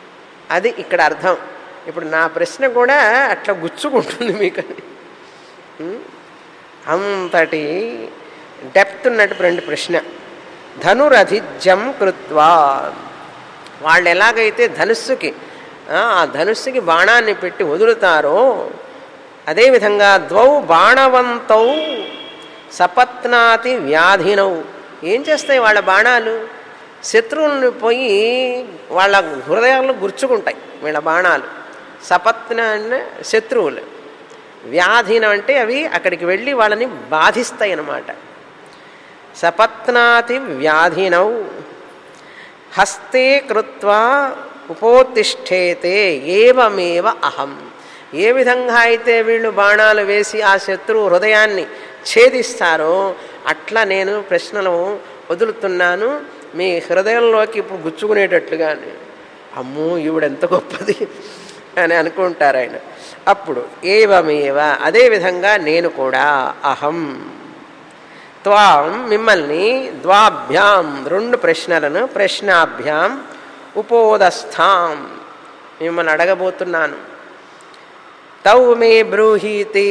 అది ఇక్కడ అర్థం ఇప్పుడు నా ప్రశ్న కూడా అట్లా గుచ్చుకుంటుంది మీకు ఉం? అంతటి డెప్త్ ఉన్నటువంటి ప్రశ్న ధనురధిజ్యం కృత్వా వాళ్ళు ఎలాగైతే ధనుస్సుకి ఆ ఆ ధనుస్సుకి బాణాన్ని పెట్టి వదులుతారో అదేవిధంగా ద్వౌ బాణవంతౌ సపత్నాతి వ్యాధినౌ ఏం చేస్తాయి వాళ్ళ బాణాలు శత్రువులను పోయి వాళ్ళ హృదయాల్లో గుర్చుకుంటాయి వీళ్ళ బాణాలు సపత్న అంటే శత్రువులు వ్యాధినం అంటే అవి అక్కడికి వెళ్ళి వాళ్ళని బాధిస్తాయి అన్నమాట సపత్నాతి వ్యాధినౌ హస్తే కృత్వా ఉపోతిష్ఠేతే ఏవమేవ అహం ఏ విధంగా అయితే వీళ్ళు బాణాలు వేసి ఆ శత్రువు హృదయాన్ని ఛేదిస్తారో అట్లా నేను ప్రశ్నలు వదులుతున్నాను మీ హృదయంలోకి ఇప్పుడు గుచ్చుకునేటట్లుగానే అమ్మో ఈవిడెంత గొప్పది అని అనుకుంటారు ఆయన అప్పుడు ఏవమేవ అదేవిధంగా నేను కూడా అహం త్వాం మిమ్మల్ని ద్వాభ్యాం రెండు ప్రశ్నలను ప్రశ్నాభ్యాం ఉపోదస్థాం మిమ్మల్ని అడగబోతున్నాను తౌ మే బ్రూహీతి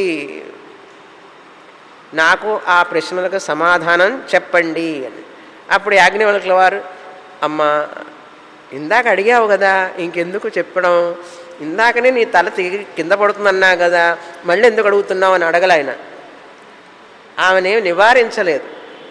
నాకు ఆ ప్రశ్నలకు సమాధానం చెప్పండి అని అప్పుడు యాజ్ఞవల్కుల వారు అమ్మ ఇందాక అడిగావు కదా ఇంకెందుకు చెప్పడం ఇందాకనే నీ తల తిరిగి కింద పడుతుందన్నా కదా మళ్ళీ ఎందుకు అడుగుతున్నావు అని అడగలయన ఆమెనేం నివారించలేదు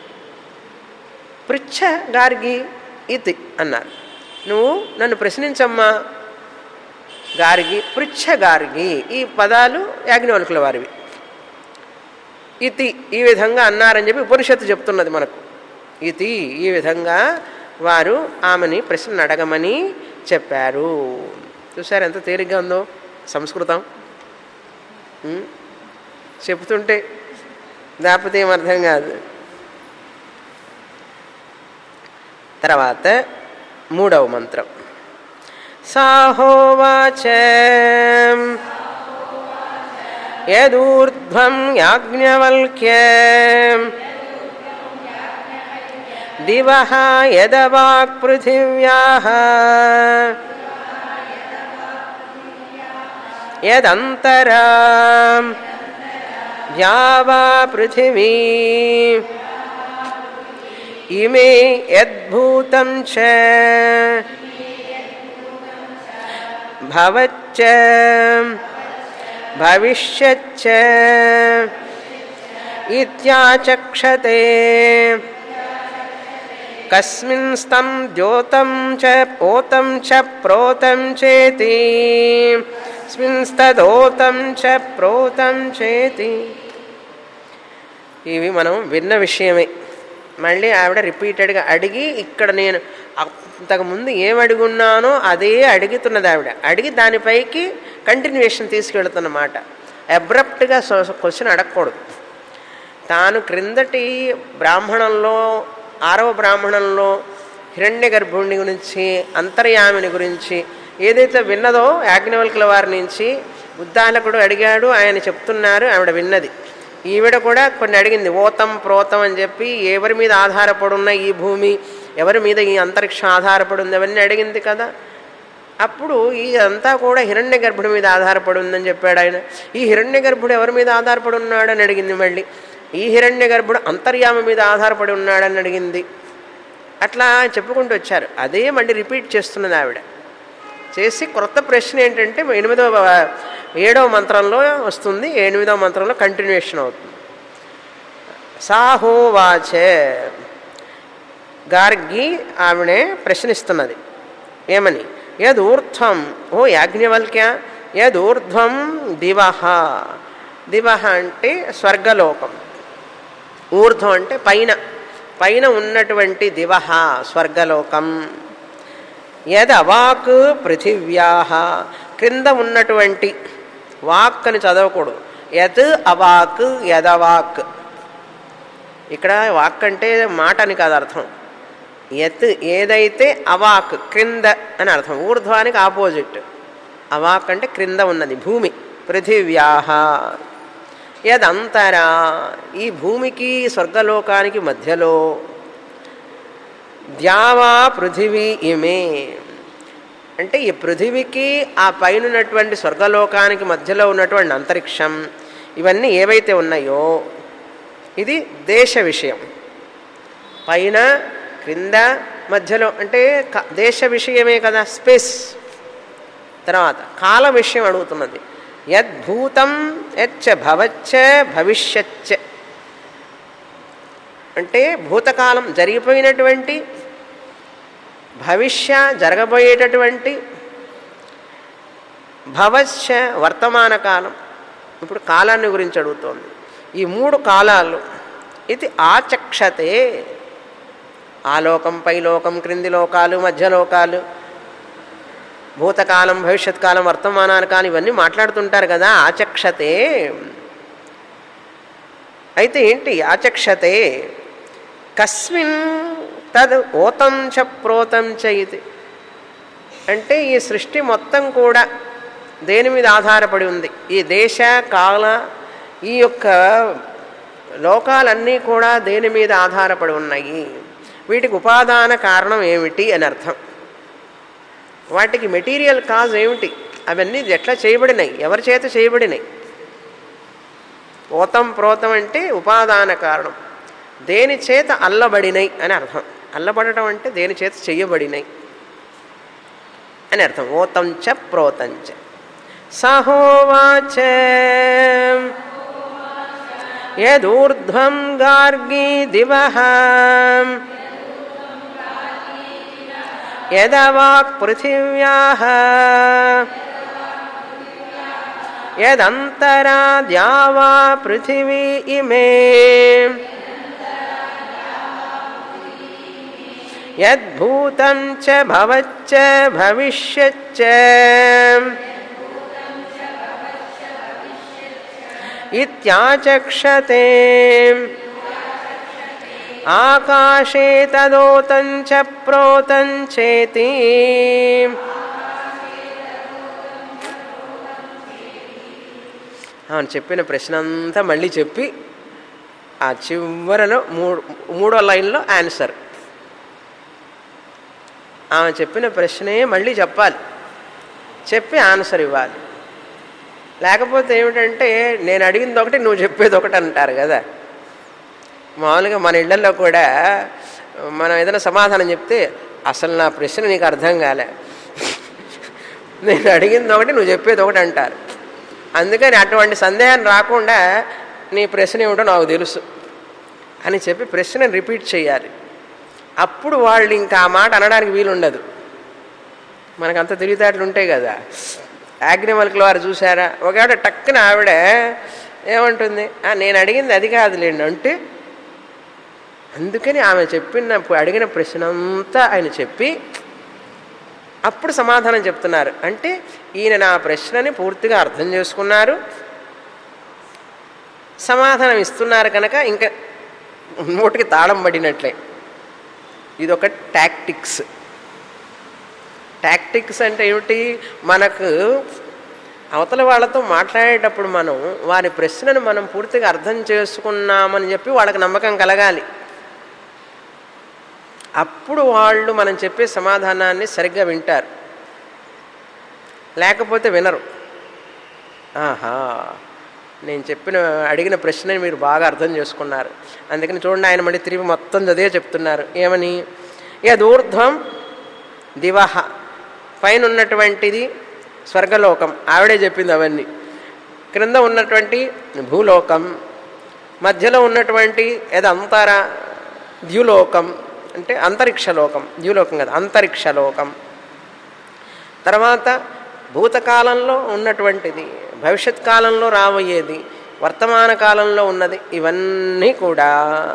పృచ్ఛ గార్గి ఇతి అన్నారు నువ్వు నన్ను ప్రశ్నించమ్మా గార్గి పృచ్ఛ గార్గి ఈ పదాలు యాజ్ఞవల్కుల వారివి ఇతి ఈ విధంగా అన్నారని చెప్పి ఉపనిషత్తు చెప్తున్నది మనకు ఇతి ఈ విధంగా వారు ఆమెని ప్రశ్నలు అడగమని చెప్పారు చూసారు ఎంత తేలిగ్గా ఉందో సంస్కృతం ఉం? చెప్తుంటే లేకపోతే ఏం అర్థం కాదు తర్వాత మూడవ మంత్రం సాహోవాచ యదూర్ధ్వం యాజ్ఞవల్క్య దివ యదవాక్ పృథివ్యాః యదంతరా ద్యావా పృథివీ ఇమే యద్భూతం చ భవచ్చ భవిష్యచ్చ ఇత్యాచక్షతే కస్మిన్ స్తం ద్యోతం చ ఓతం చ ప్రోతం చేతి స్మిన్స్తదోతం చ ప్రోతం చేతి ఇవి మనం విన్న విషయమే మళ్ళీ ఆవిడ రిపీటెడ్గా అడిగి ఇక్కడ నేను అంతకుముందు ఏం అడుగున్నానో అదే అడుగుతున్నది ఆవిడ అడిగి దానిపైకి కంటిన్యూషన్ తీసుకెళ్తున్నమాట అబ్రప్ట్గా క్వశ్చన్ అడగకూడదు తాను క్రిందటి బ్రాహ్మణంలో ఆరవ బ్రాహ్మణంలో హిరణ్య గర్భుణ్ణి గురించి అంతర్యామిని గురించి ఏదైతే విన్నదో యాజ్ఞవల్కుల వారి నుంచి ఉద్దాలకుడు అడిగాడు ఆయన చెప్తున్నారు ఆవిడ విన్నది ఈవిడ కూడా కొన్ని అడిగింది ఓతం ప్రోతం అని చెప్పి ఎవరి మీద ఆధారపడి ఉన్న ఈ భూమి ఎవరి మీద ఈ అంతరిక్షం ఆధారపడి ఉంది అవన్నీ అడిగింది కదా అప్పుడు ఈ అంతా కూడా హిరణ్య గర్భుడి మీద ఆధారపడి ఉందని చెప్పాడు ఆయన ఈ హిరణ్య గర్భుడు ఎవరి మీద ఆధారపడి ఉన్నాడని అడిగింది మళ్ళీ ఈ హిరణ్య గర్భుడు అంతర్యామ మీద ఆధారపడి ఉన్నాడని అడిగింది అట్లా చెప్పుకుంటూ వచ్చారు అదే మళ్ళీ రిపీట్ చేస్తున్నది ఆవిడ చేసి క్రొత్త ప్రశ్న ఏంటంటే ఎనిమిదవ ఏడవ మంత్రంలో వస్తుంది ఎనిమిదవ మంత్రంలో కంటిన్యూషన్ అవుతుంది సాహోవాచే గార్గి ఆవిడే ప్రశ్నిస్తున్నది ఏమని యదూర్ధ్వం ఓ యాజ్ఞవల్క్య యదూర్ధ్వం దివహ దివహ అంటే స్వర్గలోకం ఊర్ధ్వం అంటే పైన పైన ఉన్నటువంటి దివహ స్వర్గలోకం యదవాక్ పృథివ్యా క్రింద ఉన్నటువంటి వాక్ అని చదవకూడదు యత్ అవాక్ యదవాక్ ఇక్కడ వాక్ అంటే మాట అని కాదు అర్థం యత్ ఏదైతే అవాక్ క్రింద అని అర్థం ఊర్ధ్వానికి ఆపోజిట్ అవాక్ అంటే క్రింద ఉన్నది భూమి పృథివ్యాహ యదంతరా ఈ భూమికి స్వర్గలోకానికి మధ్యలో ద్యావా పృథివీ ఇమే అంటే ఈ పృథివికి ఆ పైన ఉన్నటువంటి స్వర్గలోకానికి మధ్యలో ఉన్నటువంటి అంతరిక్షం ఇవన్నీ ఏవైతే ఉన్నాయో ఇది దేశ విషయం పైన క్రింద మధ్యలో అంటే క- దేశ విషయమే కదా స్పేస్ తర్వాత కాల విషయం అడుగుతున్నది యద్భూతం యచ్చ భవచ్చ భవిష్యచ్చ అంటే భూతకాలం జరిగిపోయినటువంటి భవిష్య జరగబోయేటటువంటి భవశ్య వర్తమాన కాలం ఇప్పుడు కాలాన్ని గురించి అడుగుతోంది ఈ మూడు కాలాలు ఇది ఆచక్షతే ఆలోకం పైలోకం క్రింది లోకాలు మధ్యలోకాలు భూతకాలం భవిష్యత్ కాలం వర్తమానాలు కాలం ఇవన్నీ మాట్లాడుతుంటారు కదా ఆచక్షతే అయితే ఏంటి ఆచక్షతే కస్మిన్ తద్ ఓతం చ ప్రోతం చ ఇది అంటే ఈ సృష్టి మొత్తం కూడా దేని మీద ఆధారపడి ఉంది ఈ దేశ కాల ఈ యొక్క లోకాలన్నీ కూడా దేని మీద ఆధారపడి ఉన్నాయి వీటికి ఉపాదాన కారణం ఏమిటి అని అర్థం వాటికి మెటీరియల్ కాజ్ ఏమిటి అవన్నీ ఎట్లా చేయబడినాయి ఎవరి చేత చేయబడినాయి పోతం ప్రోతం అంటే ఉపాదాన కారణం దేని చేత అల్లబడినై అని అర్థం అల్లబడటం అంటే దేని చేత చెయ్యబడినై అని అర్థం ఓతం చ ప్రోతం చ సహోవాచ యదూర్ధ్వం గార్గీ దివ యదవాక్ పృథివ్యా యదంతరా ద్యావా పృథివీ ఇమే యద్భూతం చ భవచ్చ భవిష్యచ్చ ఇత్యాచక్షతే ఆకాశే తదోతం చ ప్రోతం చేతి అవును చెప్పిన ప్రశ్న అంతా మళ్ళీ చెప్పి ఆ చివరలో మూడు మూడో లైన్లో ఆన్సర్ ఆమె చెప్పిన ప్రశ్నే మళ్ళీ చెప్పాలి చెప్పి ఆన్సర్ ఇవ్వాలి లేకపోతే ఏమిటంటే నేను అడిగింది ఒకటి నువ్వు చెప్పేది ఒకటి అంటారు కదా మామూలుగా మన ఇళ్లలో కూడా మనం ఏదైనా సమాధానం చెప్తే అసలు నా ప్రశ్న నీకు అర్థం కాలే నేను అడిగింది ఒకటి నువ్వు చెప్పేది ఒకటి అంటారు అందుకని అటువంటి సందేహం రాకుండా నీ ప్రశ్న ఏమిటో నాకు తెలుసు అని చెప్పి ప్రశ్నను రిపీట్ చేయాలి అప్పుడు వాళ్ళు ఇంకా ఆ మాట అనడానికి వీలుండదు మనకంత తెలివితేటలు ఉంటాయి కదా యాగ్నిమల్కుల వారు చూసారా ఒకవేళ టక్కున ఆవిడ ఏమంటుంది "ఆ, నేను అడిగింది అది కాదులేండి అంటే అందుకని ఆమె చెప్పిన అడిగిన ప్రశ్న అంతా ఆయన చెప్పి అప్పుడు సమాధానం చెప్తున్నారు అంటే ఈయన నా ప్రశ్నని పూర్తిగా అర్థం చేసుకున్నారు సమాధానం ఇస్తున్నారు కనుక ఇంకా నోటికి తాళం పడినట్లే ఇదొక టాక్టిక్స్ టాక్టిక్స్ అంటే ఏమిటి మనకు అవతల వాళ్ళతో మాట్లాడేటప్పుడు మనం వారి ప్రశ్నను మనం పూర్తిగా అర్థం చేసుకున్నామని చెప్పి వాళ్ళకి నమ్మకం కలగాలి అప్పుడు వాళ్ళు మనం చెప్పే సమాధానాన్ని సరిగ్గా వింటారు లేకపోతే వినరు ఆహా నేను చెప్పిన అడిగిన ప్రశ్నని మీరు బాగా అర్థం చేసుకున్నారు అందుకని చూడండి ఆయన మళ్ళీ తిరిగి మొత్తం చదివే చెప్తున్నారు ఏమని యదూర్ధ్వం దివహ పైన ఉన్నటువంటిది స్వర్గలోకం ఆవిడే చెప్పింది అవన్నీ క్రింద ఉన్నటువంటి భూలోకం మధ్యలో ఉన్నటువంటి ఏదంతర ద్యులోకం అంటే అంతరిక్ష లోకం ద్యులోకం కదా అంతరిక్ష లోకం తర్వాత భూతకాలంలో ఉన్నటువంటిది భవిష్యత్ కాలంలో రాబోయేది వర్తమాన కాలంలో ఉన్నది ఇవన్నీ కూడా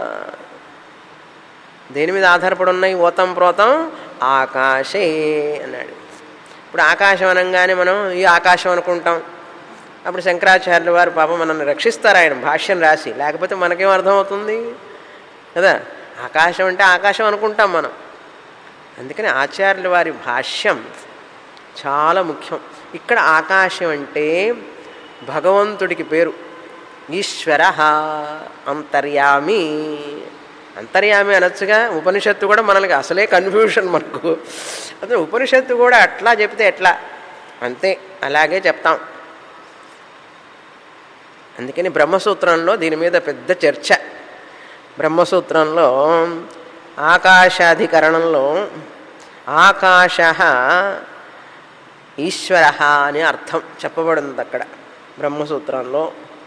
దేని మీద ఆధారపడి ఉన్నాయి ఓతం ప్రోతం ఆకాశే అన్నాడు ఇప్పుడు ఆకాశం అనగానే మనం ఈ ఆకాశం అనుకుంటాం అప్పుడు శంకరాచార్యుల వారు పాపం మనల్ని రక్షిస్తారు ఆయన భాష్యం రాసి లేకపోతే మనకేం అర్థమవుతుంది కదా ఆకాశం అంటే ఆకాశం అనుకుంటాం మనం అందుకని ఆచార్యుల వారి భాష్యం చాలా ముఖ్యం ఇక్కడ ఆకాశం అంటే భగవంతుడికి పేరు ఈశ్వర అంతర్యామి అంతర్యామి అనొచ్చుగా ఉపనిషత్తు కూడా మనకి అసలే కన్ఫ్యూషన్ మనకు అదే ఉపనిషత్తు కూడా అట్లా చెప్తే ఎట్లా అంతే అలాగే చెప్తాం అందుకని బ్రహ్మసూత్రంలో దీని మీద పెద్ద చర్చ బ్రహ్మసూత్రంలో ఆకాశాధికరణంలో ఆకాశ ఈశ్వర అని అర్థం చెప్పబడింది అక్కడ బ్రహ్మసూత్రంలో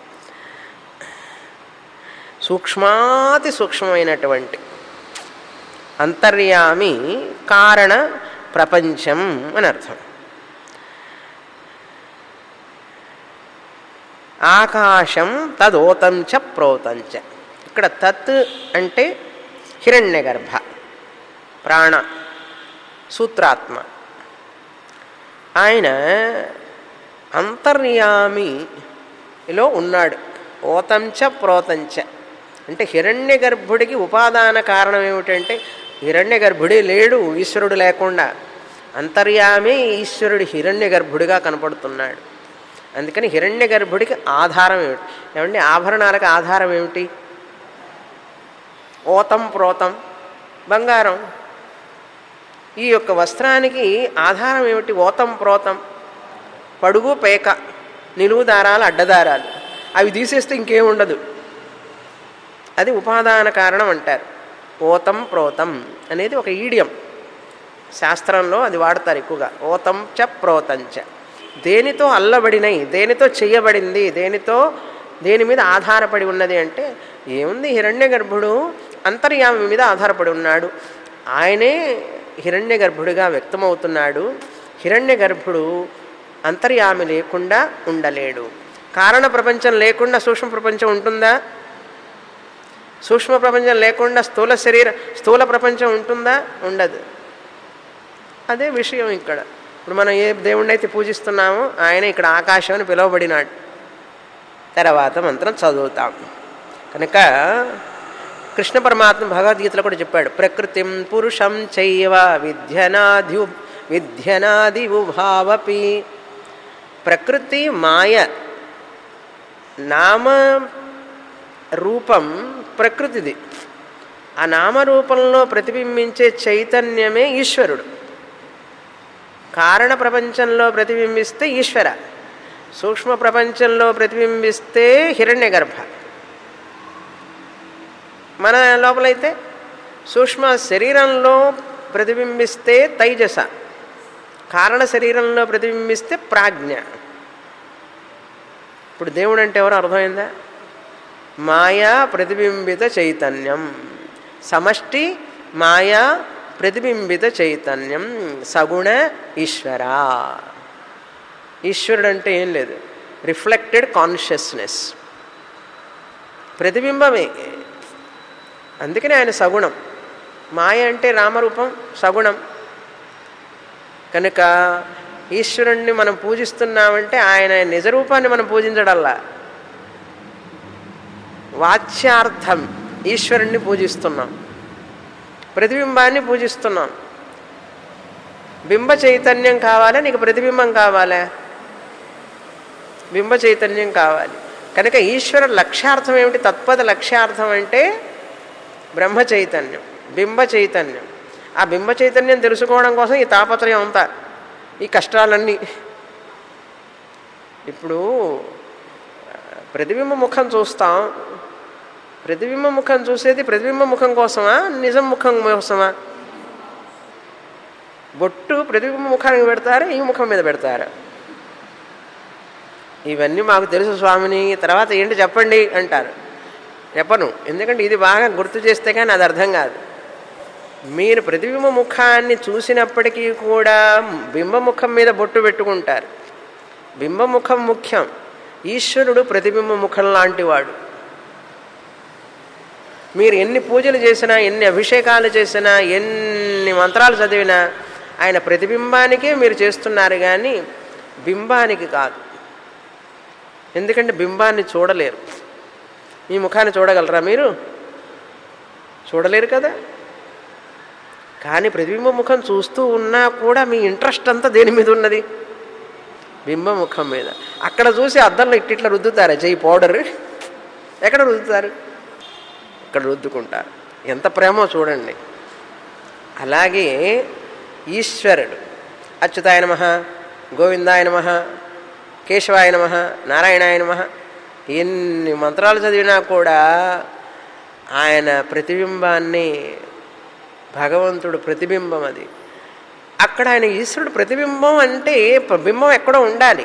సూక్ష్మాతి సూక్ష్మమైనటువంటి అంతర్యామి కారణ ప్రపంచం అని అర్థం ఆకాశం తదోతం చ ప్రోతం చ ఇక్కడ తత్ అంటే హిరణ్య గర్భ ప్రాణ సూత్రాత్మ ఆయన అంతర్యామిలో ఉన్నాడు ఓతంచ ప్రోతంచ అంటే హిరణ్య గర్భుడికి ఉపాదాన కారణం ఏమిటంటే హిరణ్య గర్భుడే లేడు ఈశ్వరుడు లేకుండా అంతర్యామే ఈశ్వరుడు హిరణ్య గర్భుడిగా కనపడుతున్నాడు అందుకని హిరణ్య గర్భుడికి ఆధారం ఏమిటి ఏమంటే ఆభరణాలకు ఆధారం ఏమిటి ఓతం ప్రోతం బంగారం ఈ యొక్క వస్త్రానికి ఆధారం ఏమిటి ఓతం ప్రోతం పడుగు పేక నిలువు దారాలు అడ్డదారాలు అవి తీసేస్తే ఇంకేం ఉండదు అది ఉపాదాన కారణం అంటారు ఓతం ప్రోతం అనేది ఒక ఈడియం శాస్త్రంలో అది వాడతారు ఎక్కువగా ఓతం చ ప్రోతంచ దేనితో అల్లబడినై దేనితో చెయ్యబడింది దేనితో దేని మీద ఆధారపడి ఉన్నది అంటే ఏముంది హిరణ్య గర్భుడు అంతర్యామి మీద ఆధారపడి ఉన్నాడు ఆయనే హిరణ్య గర్భుడిగా వ్యక్తమవుతున్నాడు హిరణ్య గర్భుడు అంతర్యామి లేకుండా ఉండలేడు కారణ ప్రపంచం లేకుండా సూక్ష్మ ప్రపంచం ఉంటుందా సూక్ష్మ ప్రపంచం లేకుండా స్థూల శరీర స్థూల ప్రపంచం ఉంటుందా ఉండదు అదే విషయం ఇక్కడ ఇప్పుడు మనం ఏ దేవుణ్ణి అయితే పూజిస్తున్నామో ఆయన ఇక్కడ ఆకాశం అని పిలువబడినాడు తర్వాత మంత్రం చదువుతాం కనుక కృష్ణ పరమాత్మ భగవద్గీతలో కూడా చెప్పాడు ప్రకృతిం పురుషం చైవ విద్యనాది విద్యనాది ఉభావపి ప్రకృతి మాయ నామ రూపం ప్రకృతిది ఆ నామరూపంలో ప్రతిబింబించే చైతన్యమే ఈశ్వరుడు కారణ ప్రపంచంలో ప్రతిబింబిస్తే ఈశ్వర సూక్ష్మ ప్రపంచంలో ప్రతిబింబిస్తే హిరణ్య గర్భ మన లోపలైతే సూక్ష్మ శరీరంలో ప్రతిబింబిస్తే తైజస కారణ శరీరంలో ప్రతిబింబిస్తే ప్రాజ్ఞ ఇప్పుడు దేవుడు అంటే ఎవరు అర్థమైందా మాయా ప్రతిబింబిత చైతన్యం సమష్టి మాయా ప్రతిబింబిత చైతన్యం సగుణ ఈశ్వర ఈశ్వరుడు అంటే ఏం లేదు రిఫ్లెక్టెడ్ కాన్షియస్నెస్ ప్రతిబింబమే అందుకనే ఆయన సగుణం మాయ అంటే రామరూపం సగుణం కనుక ఈశ్వరుణ్ణి మనం పూజిస్తున్నామంటే ఆయన నిజరూపాన్ని మనం పూజించడల్లా వాచ్యార్థం ఈశ్వరుణ్ణి పూజిస్తున్నాం ప్రతిబింబాన్ని పూజిస్తున్నాం బింబ చైతన్యం కావాలా నీకు ప్రతిబింబం కావాలా బింబ చైతన్యం కావాలి కనుక ఈశ్వర లక్ష్యార్థం ఏమిటి తత్పద లక్ష్యార్థం అంటే బ్రహ్మ చైతన్యం బింబ చైతన్యం ఆ బింబ చైతన్యం తెలుసుకోవడం కోసం ఈ తాపత్రయం అంతా ఈ కష్టాలన్నీ ఇప్పుడు ప్రతిబింబ ముఖం చూస్తాం ప్రతిబింబ ముఖం చూసేది ప్రతిబింబ ముఖం కోసమా నిజం ముఖం కోసమా బొట్టు ప్రతిబింబ ముఖానికి పెడతారా ఈ ముఖం మీద పెడతారా ఇవన్నీ మాకు తెలుసు స్వామిని తర్వాత ఏంటి చెప్పండి అంటారు చెప్పను ఎందుకంటే ఇది బాగా గుర్తు చేస్తే కానీ అది అర్థం కాదు మీరు ప్రతిబింబ ముఖాన్ని చూసినప్పటికీ కూడా బింబముఖం మీద బొట్టు పెట్టుకుంటారు బింబముఖం ముఖ్యం ఈశ్వరుడు ప్రతిబింబ ముఖం లాంటివాడు మీరు ఎన్ని పూజలు చేసినా ఎన్ని అభిషేకాలు చేసినా ఎన్ని మంత్రాలు చదివినా ఆయన ప్రతిబింబానికే మీరు చేస్తున్నారు కానీ బింబానికి కాదు ఎందుకంటే బింబాన్ని చూడలేరు మీ ముఖాన్ని చూడగలరా మీరు చూడలేరు కదా కానీ ప్రతిబింబ ముఖం చూస్తూ ఉన్నా కూడా మీ ఇంట్రెస్ట్ అంతా దేని మీద ఉన్నది బింబ ముఖం మీద అక్కడ చూసి అద్దంలో ఇట్టిట్లా రుద్దుతారా చెయ్యి పౌడర్ ఎక్కడ రుద్దుతారు ఇక్కడ రుద్దుకుంటారు ఎంత ప్రేమో చూడండి అలాగే ఈశ్వరుడు అచ్యుతాయ నమ గోవిందాయ నమ కేశవాయ నమ నారాయణాయ నమ ఎన్ని మంత్రాలు చదివినా కూడా ఆయన ప్రతిబింబాన్ని భగవంతుడు ప్రతిబింబం అది అక్కడ ఆయన ఈశ్వరుడు ప్రతిబింబం అంటే ప- బింబం ఎక్కడో ఉండాలి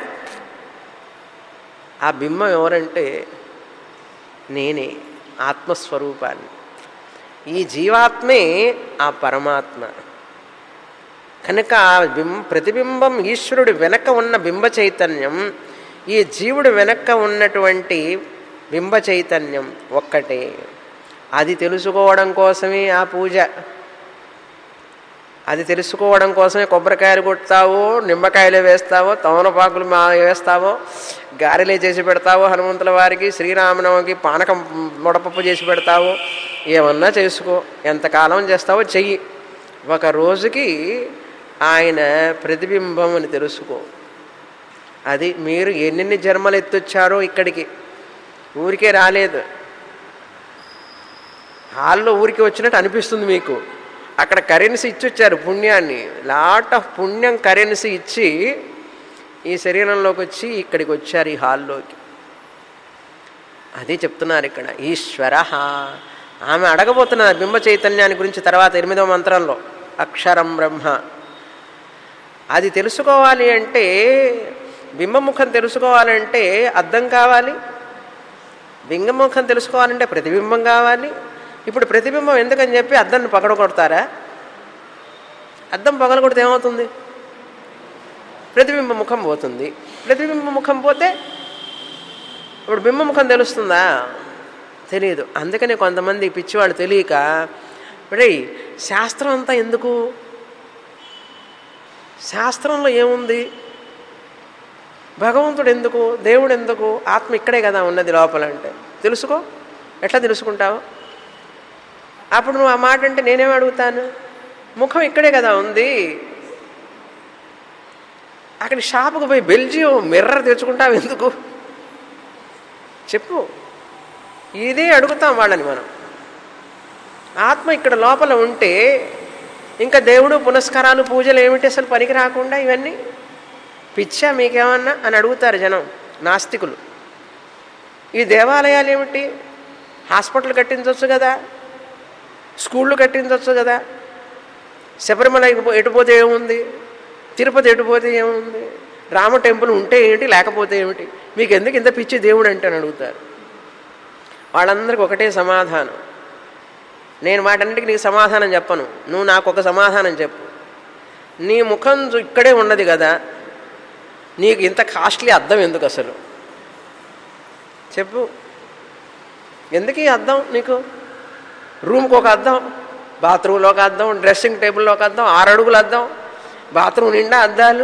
ఆ బింబం ఎవరంటే నేనే ఆత్మస్వరూపాన్ని ఈ జీవాత్మే ఆ పరమాత్మ కనుక ఆ బిం ప్రతిబింబం ఈశ్వరుడు వెనక ఉన్న బింబ చైతన్యం ఈ జీవుడు వెనక ఉన్నటువంటి బింబ చైతన్యం ఒక్కటే అది తెలుసుకోవడం కోసమే ఆ పూజ అది తెలుసుకోవడం కోసమే కొబ్బరికాయలు కొడతావో నిమ్మకాయలు వేస్తావో తమలపాకులు మా వేస్తావో గారెలే చేసి పెడతావో హనుమంతుల వారికి శ్రీరామనవమికి పానకం ముడపప్పు చేసి పెడతావో ఏమన్నా చేసుకో ఎంతకాలం చేస్తావో చెయ్యి ఒక రోజుకి ఆయన ప్రతిబింబం అని తెలుసుకో అది మీరు ఎన్నెన్ని జన్మలు ఎత్తొచ్చారో ఇక్కడికి ఊరికే రాలేదు హాల్లో ఊరికి వచ్చినట్టు అనిపిస్తుంది మీకు అక్కడ కరెన్సీ ఇచ్చొచ్చారు పుణ్యాన్ని లాట్ ఆఫ్ పుణ్యం కరెన్సీ ఇచ్చి ఈ శరీరంలోకి వచ్చి ఇక్కడికి వచ్చారు ఈ హాల్లోకి అదే చెప్తున్నారు ఇక్కడ ఈశ్వర ఆమె అడగబోతున్నారు బింబ చైతన్యాన్ని గురించి తర్వాత ఎనిమిదవ మంత్రంలో అక్షరం బ్రహ్మ అది తెలుసుకోవాలి అంటే బింబముఖం తెలుసుకోవాలంటే అర్థం కావాలి బింబముఖం తెలుసుకోవాలంటే ప్రతిబింబం కావాలి ఇప్పుడు ప్రతిబింబం ఎందుకని చెప్పి అద్దాన్ని పగలగొడతారా అద్దం పగలగొడితే ఏమవుతుంది ప్రతిబింబ ముఖం పోతుంది ప్రతిబింబ ముఖం పోతే ఇప్పుడు బింబ ముఖం తెలుస్తుందా తెలియదు అందుకనే కొంతమంది పిచ్చివాళ్ళు తెలియక రే శాస్త్రం అంతా ఎందుకు శాస్త్రంలో ఏముంది భగవంతుడు ఎందుకు దేవుడు ఎందుకు ఆత్మ ఇక్కడే కదా ఉన్నది లోపల అంటే తెలుసుకో ఎట్లా తెలుసుకుంటావు అప్పుడు నువ్వు ఆ మాట అంటే నేనేం అడుగుతాను ముఖం ఇక్కడే కదా ఉంది అక్కడ షాపుకు పోయి బెల్జియం మిర్రర్ తెచ్చుకుంటావు ఎందుకు చెప్పు ఇదే అడుగుతాం వాళ్ళని మనం ఆత్మ ఇక్కడ లోపల ఉంటే ఇంకా దేవుడు పునస్కారాలు పూజలు ఏమిటి అసలు పనికి రాకుండా ఇవన్నీ పిచ్చా మీకేమన్నా అని అడుగుతారు జనం నాస్తికులు ఈ దేవాలయాలు ఏమిటి హాస్పిటల్ కట్టించవచ్చు కదా స్కూళ్ళు కట్టించవచ్చు కదా శబరిమల ఎటు- ఎటుపోతే ఏముంది తిరుపతి ఎటుపోతే ఏముంది రామ టెంపుల్ ఉంటే ఏంటి లేకపోతే ఏమిటి మీకు ఎందుకు ఇంత పిచ్చి దేవుడు అంటే అని అడుగుతారు వాళ్ళందరికీ ఒకటే సమాధానం నేను వాటన్నిటికీ నీకు సమాధానం చెప్పను నువ్వు నాకు ఒక సమాధానం చెప్పు నీ ముఖం చూ- ఇక్కడే ఉన్నది కదా నీకు ఇంత కాస్ట్లీ అద్దం ఎందుకు అసలు చెప్పు ఎందుకు ఈ అద్దం నీకు రూమ్కి ఒక అద్దం బాత్రూంలో ఒక అద్దం డ్రెస్సింగ్ టేబుల్లో ఒక అద్దం ఆరు అడుగుల అద్దం బాత్రూమ్ నిండా అద్దాలు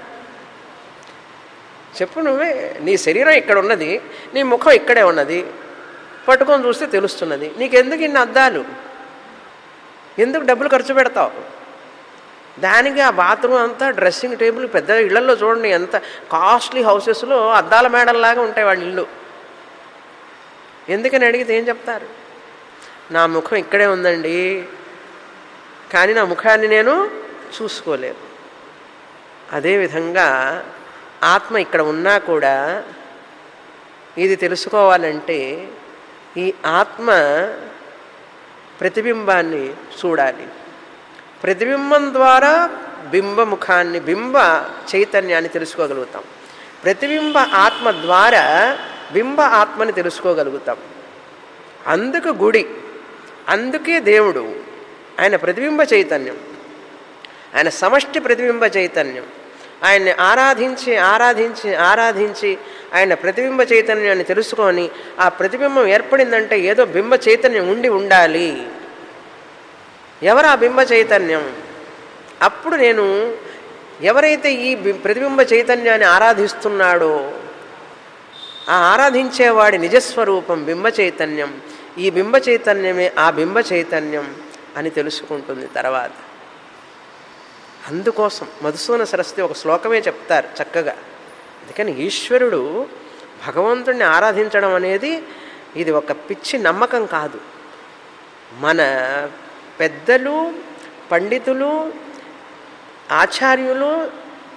చెప్పు నువ్వే నీ శరీరం ఇక్కడ ఉన్నది నీ ముఖం ఇక్కడే ఉన్నది పట్టుకొని చూస్తే తెలుస్తున్నది నీకెందుకు ఇన్ని అద్దాలు ఎందుకు డబ్బులు ఖర్చు పెడతావు దానికి ఆ బాత్రూమ్ అంతా డ్రెస్సింగ్ టేబుల్ పెద్ద ఇళ్లలో చూడండి ఎంత కాస్ట్లీ హౌసెస్లో అద్దాల మేడల్లాగా ఉంటాయి వాళ్ళ ఇల్లు ఎందుకని అడిగితే ఏం చెప్తారు నా ముఖం ఇక్కడే ఉందండి కానీ నా ముఖాన్ని నేను చూసుకోలేను అదేవిధంగా ఆత్మ ఇక్కడ ఉన్నా కూడా ఇది తెలుసుకోవాలంటే ఈ ఆత్మ ప్రతిబింబాన్ని చూడాలి ప్రతిబింబం ద్వారా బింబముఖాన్ని బింబ చైతన్యాన్ని తెలుసుకోగలుగుతాం ప్రతిబింబ ఆత్మ ద్వారా బింబ ఆత్మని తెలుసుకోగలుగుతాం అందుకు గుడి అందుకే దేవుడు ఆయన ప్రతిబింబ చైతన్యం ఆయన సమష్టి ప్రతిబింబ చైతన్యం ఆయన్ని ఆరాధించి ఆరాధించి ఆరాధించి ఆయన ప్రతిబింబ చైతన్యాన్ని తెలుసుకొని ఆ ప్రతిబింబం ఏర్పడిందంటే ఏదో బింబ చైతన్యం ఉండి ఉండాలి ఎవరు ఆ బింబ చైతన్యం అప్పుడు నేను ఎవరైతే ఈ బి- ప్రతిబింబ చైతన్యాన్ని ఆరాధిస్తున్నాడో ఆ ఆరాధించేవాడి నిజస్వరూపం బింబ చైతన్యం ఈ బింబ చైతన్యమే ఆ బింబ చైతన్యం అని తెలుసుకుంటుంది తర్వాత అందుకోసం మధుసూన సరస్వతి ఒక శ్లోకమే చెప్తారు చక్కగా అందుకని ఈశ్వరుడు భగవంతుణ్ణి ఆరాధించడం అనేది ఇది ఒక పిచ్చి నమ్మకం కాదు మన పెద్దలు పండితులు ఆచార్యులు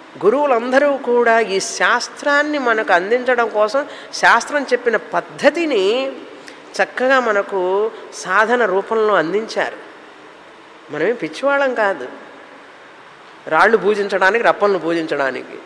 గురువులందరూ కూడా ఈ శాస్త్రాన్ని మనకు అందించడం కోసం శాస్త్రం చెప్పిన పద్ధతిని చక్కగా మనకు సాధన రూపంలో అందించారు మనమే పిచ్చివాళ్ళం కాదు రాళ్ళు పూజించడానికి రప్పలను పూజించడానికి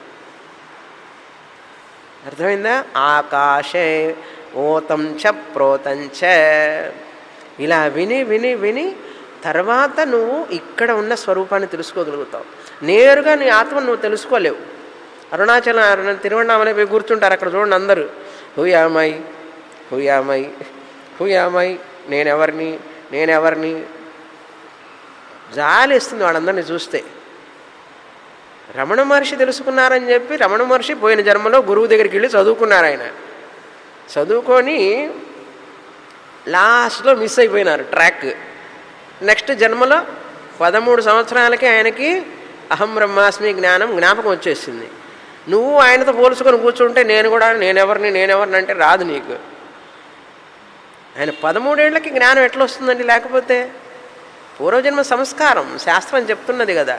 అర్థమైందా ఆకాశే ఓతం చ ప్రోతం చ ఇలా విని విని విని తర్వాత నువ్వు ఇక్కడ ఉన్న స్వరూపాన్ని తెలుసుకోగలుగుతావు నేరుగా నీ ఆత్మను నువ్వు తెలుసుకోలేవు అరుణాచలం అరుణ తిరువண்ணామలై పోయి కూర్చుంటారు అక్కడ చూడండి అందరూ హుయామై హుయామై హుయామై నేనెవరిని నేనెవరిని జాలిస్తుంది వాళ్ళందరినీ చూస్తే రమణ మహర్షి తెలుసుకున్నారని చెప్పి రమణ మహర్షి పోయిన జన్మలో గురువు దగ్గరికి వెళ్ళి చదువుకున్నారు ఆయన చదువుకొని లాస్ట్లో మిస్ అయిపోయినారు ట్రాక్ నెక్స్ట్ జన్మలో పదమూడు సంవత్సరాలకి ఆయనకి అహం బ్రహ్మాస్మి జ్ఞానం జ్ఞాపకం వచ్చేసింది నువ్వు ఆయనతో పోల్చుకొని కూర్చుంటే నేను కూడా నేనెవరిని నేనెవరిని అంటే రాదు నీకు ఆయన పదమూడేళ్లకి జ్ఞానం ఎట్లా వస్తుందండి లేకపోతే పూర్వజన్మ సంస్కారం శాస్త్రం చెప్తున్నది కదా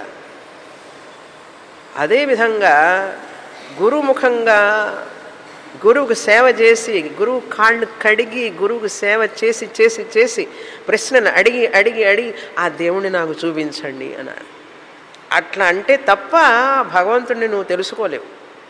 అదేవిధంగా గురుముఖంగా గురువుకు సేవ చేసి గురువు కాళ్ళు కడిగి గురువుకు సేవ చేసి చేసి చేసి ప్రశ్నను అడిగి అడిగి అడిగి ఆ దేవుణ్ణి నాకు చూపించండి అన్నాడు అట్లా అంటే తప్ప భగవంతుడిని నువ్వు తెలుసుకోలేవు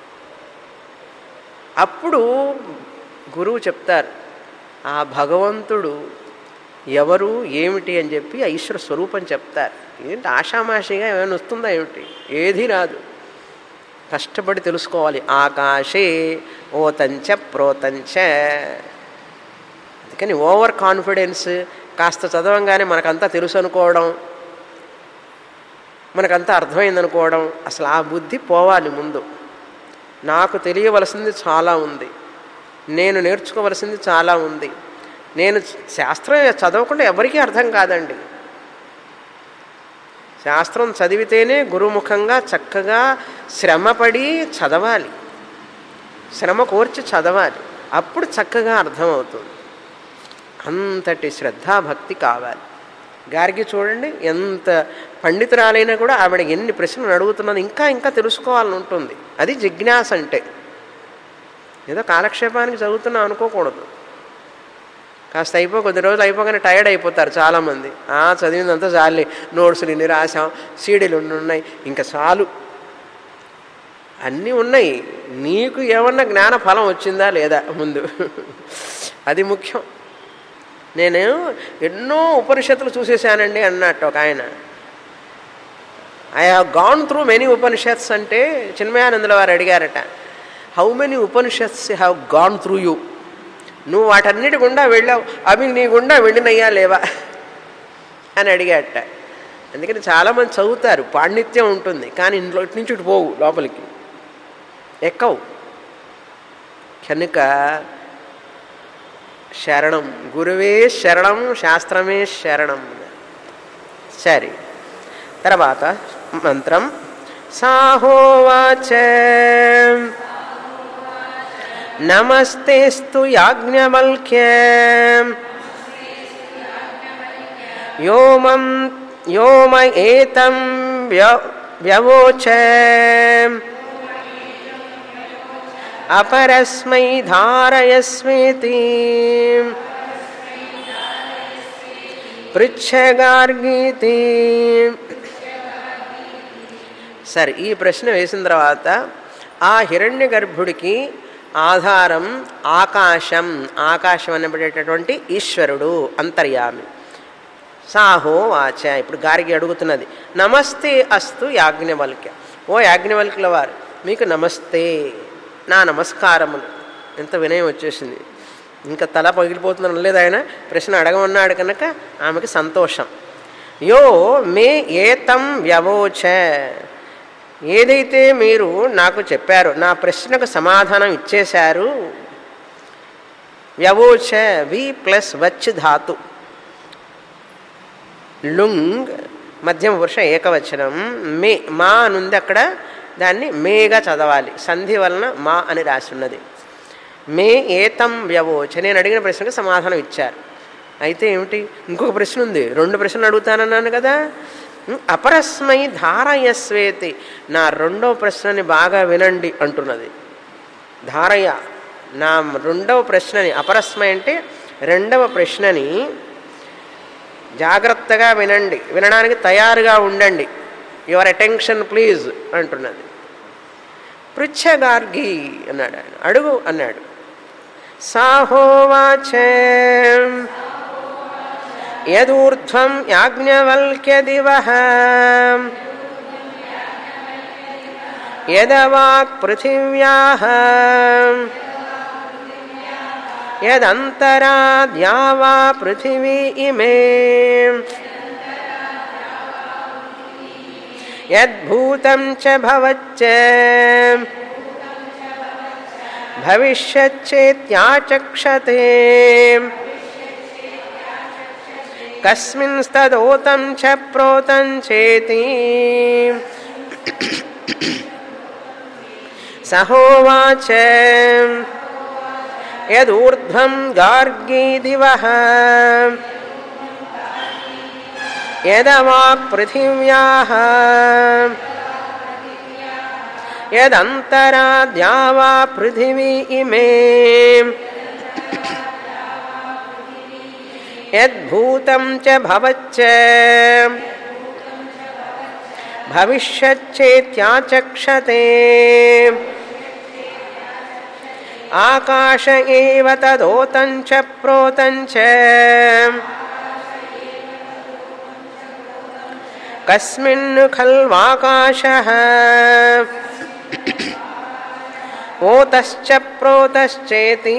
అప్పుడు గురువు చెప్తారు ఆ భగవంతుడు ఎవరు ఏమిటి అని చెప్పి ఆ ఈశ్వర స్వరూపం చెప్తారు ఏంటి ఆషామాషిగా ఏమైనా వస్తుందా ఏమిటి ఏది రాదు కష్టపడి తెలుసుకోవాలి ఆకాశే ఓతంచ ప్రోతంచ అందుకని ఓవర్ కాన్ఫిడెన్స్ కాస్త చదవంగానే మనకంతా తెలుసు అనుకోవడం మనకంతా అర్థమైందనుకోవడం అసలు ఆ బుద్ధి పోవాలి ముందు నాకు తెలియవలసింది చాలా ఉంది నేను నేర్చుకోవలసింది చాలా ఉంది నేను శాస్త్రం చదవకుండా ఎవరికీ అర్థం కాదండి శాస్త్రం చదివితేనే గురుముఖంగా చక్కగా శ్రమపడి చదవాలి శ్రమ కోర్చి చదవాలి అప్పుడు చక్కగా అర్థమవుతుంది అంతటి శ్రద్ధాభక్తి కావాలి గారికి చూడండి ఎంత పండితురాలైనా కూడా ఆవిడ ఎన్ని ప్రశ్నలు అడుగుతున్నది ఇంకా ఇంకా తెలుసుకోవాలని ఉంటుంది అది జిజ్ఞాస అంటే ఏదో కాలక్షేపానికి చదువుతున్నాం అనుకోకూడదు కాస్త అయిపో కొద్ది రోజులు అయిపోగానే టైర్డ్ అయిపోతారు చాలామంది ఆ చదివిందంతా చాలే నోట్సులు ఇన్ని రాసాం సీడీలు ఇన్ని ఉన్నాయి ఇంకా చాలు అన్నీ ఉన్నాయి నీకు ఏమన్నా జ్ఞాన ఫలం వచ్చిందా లేదా ముందు అది ముఖ్యం నేను ఎన్నో ఉపనిషత్తులు చూసేశానండి అన్నట్టు ఒక ఆయన I have gone through many Upanishads అంటే చిన్మయానందుల వారు అడిగారట how many Upanishads have gone through you నువ్వు వాటన్నిటి గుండా వెళ్ళావు అవి నీ గుండా వెళ్ళినయ్యా లేవా అని అడిగాట అందుకని చాలామంది చదువుతారు పాండిత్యం ఉంటుంది కానీ ఇంట్లో ఇటు నుంచి ఇటు పోవు లోపలికి ఎక్కవు కనుక శరణం గురువే శరణం శాస్త్రమే శరణం సరే తర్వాత మంత్రం సాహోవాచ నమస్తేస్తు యాజ్ఞవల్క్య యోమం యోమ ఏతం వ్యవోచ అపరస్మై ధారయస్మేతి పృచ్ఛగార్గీతి సరే ఈ ప్రశ్న వేసిన తర్వాత ఆ హిరణ్య గర్భుడికి ఆధారం ఆకాశం ఆకాశం అనబడేటటువంటి ఈశ్వరుడు అంతర్యామి సాహో వాచ ఇప్పుడు గారికి అడుగుతున్నది నమస్తే అస్తు యాజ్ఞవల్క్య ఓ యాజ్ఞవల్క్యుల వారు మీకు నమస్తే నా నమస్కారములు ఎంత వినయం వచ్చేసింది ఇంకా తల పగిలిపోతుందని లేదు ఆయన ప్రశ్న అడగమన్నాడు కనుక ఆమెకి సంతోషం యో మే ఏతం వ్యవోచ ఏదైతే మీరు నాకు చెప్పారో నా ప్రశ్నకు సమాధానం ఇచ్చేశారు వ్యవోచ వి ప్లస్ వచ్ ధాతు లుంగ్ మధ్యమ పురుష ఏకవచనం మే మా అనుంది అక్కడ దాన్ని మేగా చదవాలి సంధి వలన మా అని రాసి ఉన్నది మే ఏతం వ్యవోచ నేను అడిగిన ప్రశ్నకు సమాధానం ఇచ్చారు అయితే ఏమిటి ఇంకొక ప్రశ్న ఉంది రెండు ప్రశ్నలు అడుగుతానన్నాను కదా అపరస్మై ధారయస్వేతి నా రెండో ప్రశ్నని బాగా వినండి అంటున్నది ధారయ నా రెండవ ప్రశ్నని అపరస్మై అంటే రెండవ ప్రశ్నని జాగ్రత్తగా వినండి వినడానికి తయారుగా ఉండండి యువర్ అటెన్షన్ ప్లీజ్ అంటున్నది పృచ్ఛగార్గి అన్నాడు ఆయన అడుగు అన్నాడు సాహోవాచ యదూర్ధ్వం యాజ్ఞవల్క్యదివ యదవాక్ పృథివ్యా యదంతరాద్యావా పృథివీ ఇమే యద్భూతం చ భవచ్చ భవిష్యచ్చేత్యాచక్షతే కస్మింస్తదోతం చ ప్రోతం చేతి సహోవాచ యదూర్ధ్వం గార్గీదివ యదవాక్ పృథివ్యా యదంతరాద్యావా పృథివీ ఇమే యద్భూతం చ భవచ్చ భవిష్యచ్చేత్యాచక్షతే ఆకాశ ఏవ తదోతం చ ప్రోతం చ కస్మిన్ ఖల్వాకాశ ఓతశ్చ ప్రోతశ్చేతి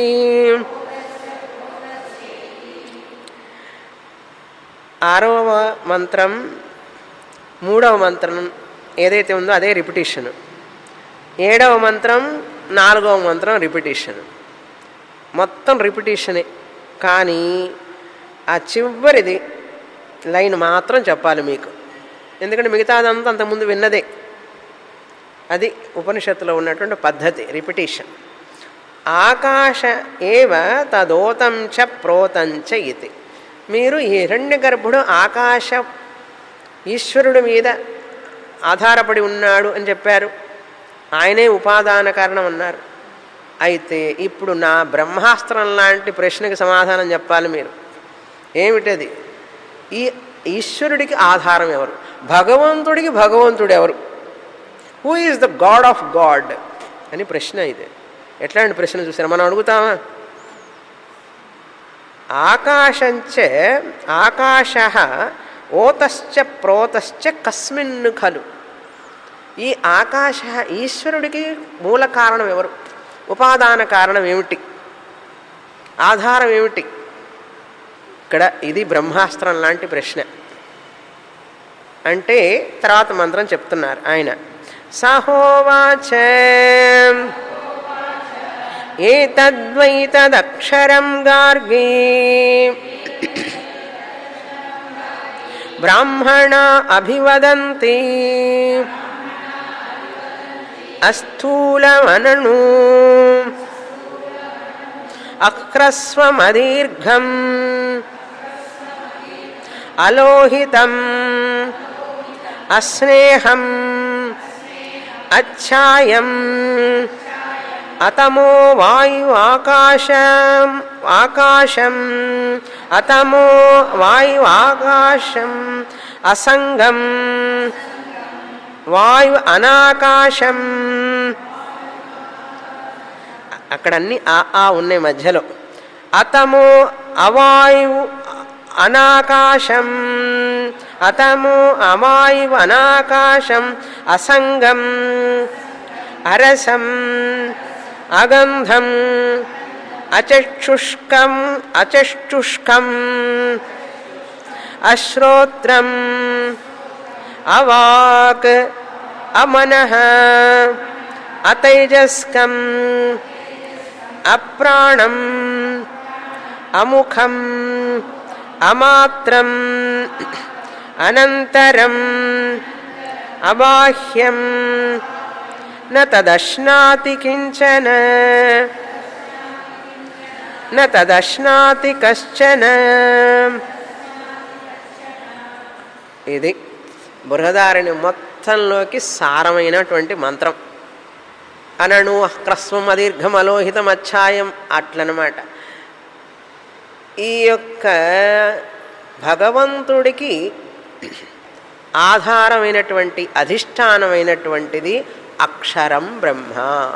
ఆరవ మంత్రం మూడవ మంత్రం ఏదైతే ఉందో అదే రిపిటేషన్ ఏడవ మంత్రం నాలుగవ మంత్రం రిపిటేషన్ మొత్తం రిపిటేషనే కానీ ఆ చివరిది లైన్ మాత్రం చెప్పాలి మీకు ఎందుకంటే మిగతాదంతా అంతకుముందు విన్నదే అది ఉపనిషత్తులో ఉన్నటువంటి పద్ధతి రిపిటేషన్ ఆకాశ ఏవ తదోతం చ ప్రోతం చ ఇది మీరు ఈ హిరణ్య గర్భుడు ఆకాశ ఈశ్వరుడి మీద ఆధారపడి ఉన్నాడు అని చెప్పారు ఆయనే ఉపాదాన కారణం అన్నారు అయితే ఇప్పుడు నా బ్రహ్మాస్త్రం లాంటి ప్రశ్నకి సమాధానం చెప్పాలి మీరు ఏమిటది ఈ ఈశ్వరుడికి ఆధారం ఎవరు భగవంతుడికి భగవంతుడు ఎవరు who is the god of god అని ప్రశ్న ఇది ఎట్లాంటి ప్రశ్న చూసారా మనం అడుగుతామా ఆకాశంచే ఆకాశ ఓతశ్చ ప్రోతశ్చ కస్మిన్ ఖలు ఈ ఆకాశ ఈశ్వరుడికి మూల కారణం ఎవరు ఉపాదాన కారణం ఏమిటి ఆధారం ఏమిటి ఇక్కడ ఇది బ్రహ్మాస్త్రం లాంటి ప్రశ్న అంటే తర్వాత మంత్రం చెప్తున్నారు ఆయన సహోవాచ ఏతద్వైతదక్షరం గార్గీ బ్రాహ్మణ అభివదంతి అస్థూలమనను అక్రస్వమదీర్ఘం అలోహితం అస్నేహం అచ్ఛాయం అతమో వాయు ఆకాశం ఆకాశం అతమో వాయు ఆకాశం అసంగం వాయు అనాకాశం అక్కడ అన్ని ఆ ఆ ఉన్నాయి మధ్యలో అతము అవాయువు అనాకాశం అతము అవాయువు అనాకాశం అసంగం అరసం అగంధం అచక్షుష్కం అచక్షుష్కం అశ్రోత్రం అవాక్ అమనః అతైజస్కం అప్రాణం అముఖం అమాత్రం అనంతరం అబాహ్యం న తదశ్నాతి కించన న తదశ్నాతి కశ్చన ఇది బృహదారణి మొత్తంలోకి సారమైనటువంటి మంత్రం అనణు హ్రస్వం అదీర్ఘం అలోహితం అచ్ఛాయం అట్లనమాట ఈ యొక్క భగవంతుడికి ఆధారమైనటువంటి అధిష్టానమైనటువంటిది అక్షరం బ్రహ్మ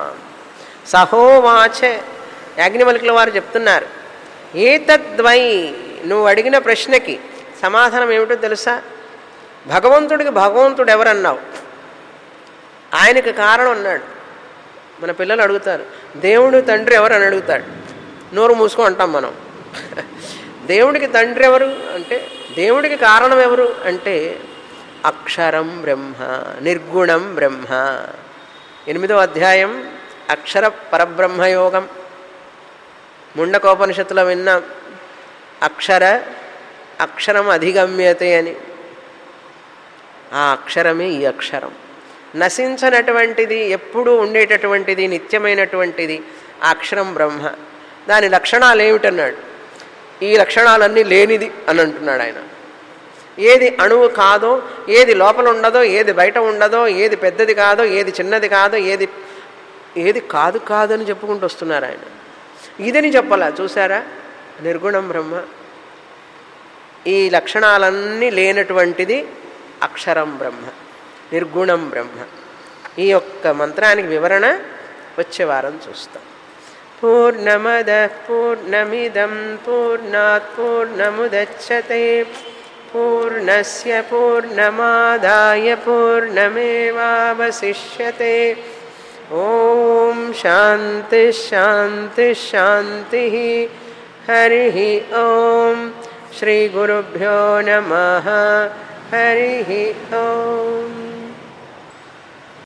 సహోవాచ యాజ్ఞవల్కుల వారు చెప్తున్నారు ఏతద్వై నువ్వు అడిగిన ప్రశ్నకి సమాధానం ఏమిటో తెలుసా భగవంతుడికి భగవంతుడు ఎవరన్నావు ఆయనకి కారణం అన్నాడు మన పిల్లలు అడుగుతారు దేవుడు తండ్రి ఎవరు అని అడుగుతాడు నోరు మూసుకో అంటాం మనం దేవుడికి తండ్రి ఎవరు అంటే దేవుడికి కారణం ఎవరు అంటే అక్షరం బ్రహ్మ నిర్గుణం బ్రహ్మ ఎనిమిదో అధ్యాయం అక్షర పరబ్రహ్మయోగం ముండకోపనిషత్తులో విన్నాం అక్షర అక్షరం అధిగమ్యతే అని ఆ అక్షరమే ఈ అక్షరం నశించనటువంటిది ఎప్పుడూ ఉండేటటువంటిది నిత్యమైనటువంటిది ఆ అక్షరం బ్రహ్మ దాని లక్షణాలు ఏమిటన్నాడు ఈ లక్షణాలన్నీ లేనిది అని అంటున్నాడు ఆయన ఏది అణువు కాదో ఏది లోపల ఉండదో ఏది బయట ఉండదో ఏది పెద్దది కాదో ఏది చిన్నది కాదో ఏది ఏది కాదు కాదు అని చెప్పుకుంటూ వస్తున్నారు ఆయన ఇదని చెప్పాలా చూసారా నిర్గుణం బ్రహ్మ ఈ లక్షణాలన్నీ లేనటువంటిది అక్షరం బ్రహ్మ నిర్గుణం బ్రహ్మ ఈ యొక్క మంత్రానికి వివరణ వచ్చే వారం చూస్తాం పూర్ణమద పూర్ణమిదం పూర్ణాత్ పూర్ణముదచ్చతే పూర్ణస్య పూర్ణమాదాయ పూర్ణమేవావశిష్యతే ఓం శాంతి శాంతి శాంతి హరి ఓం శ్రీ గురుభ్యో నమ హరి ఓం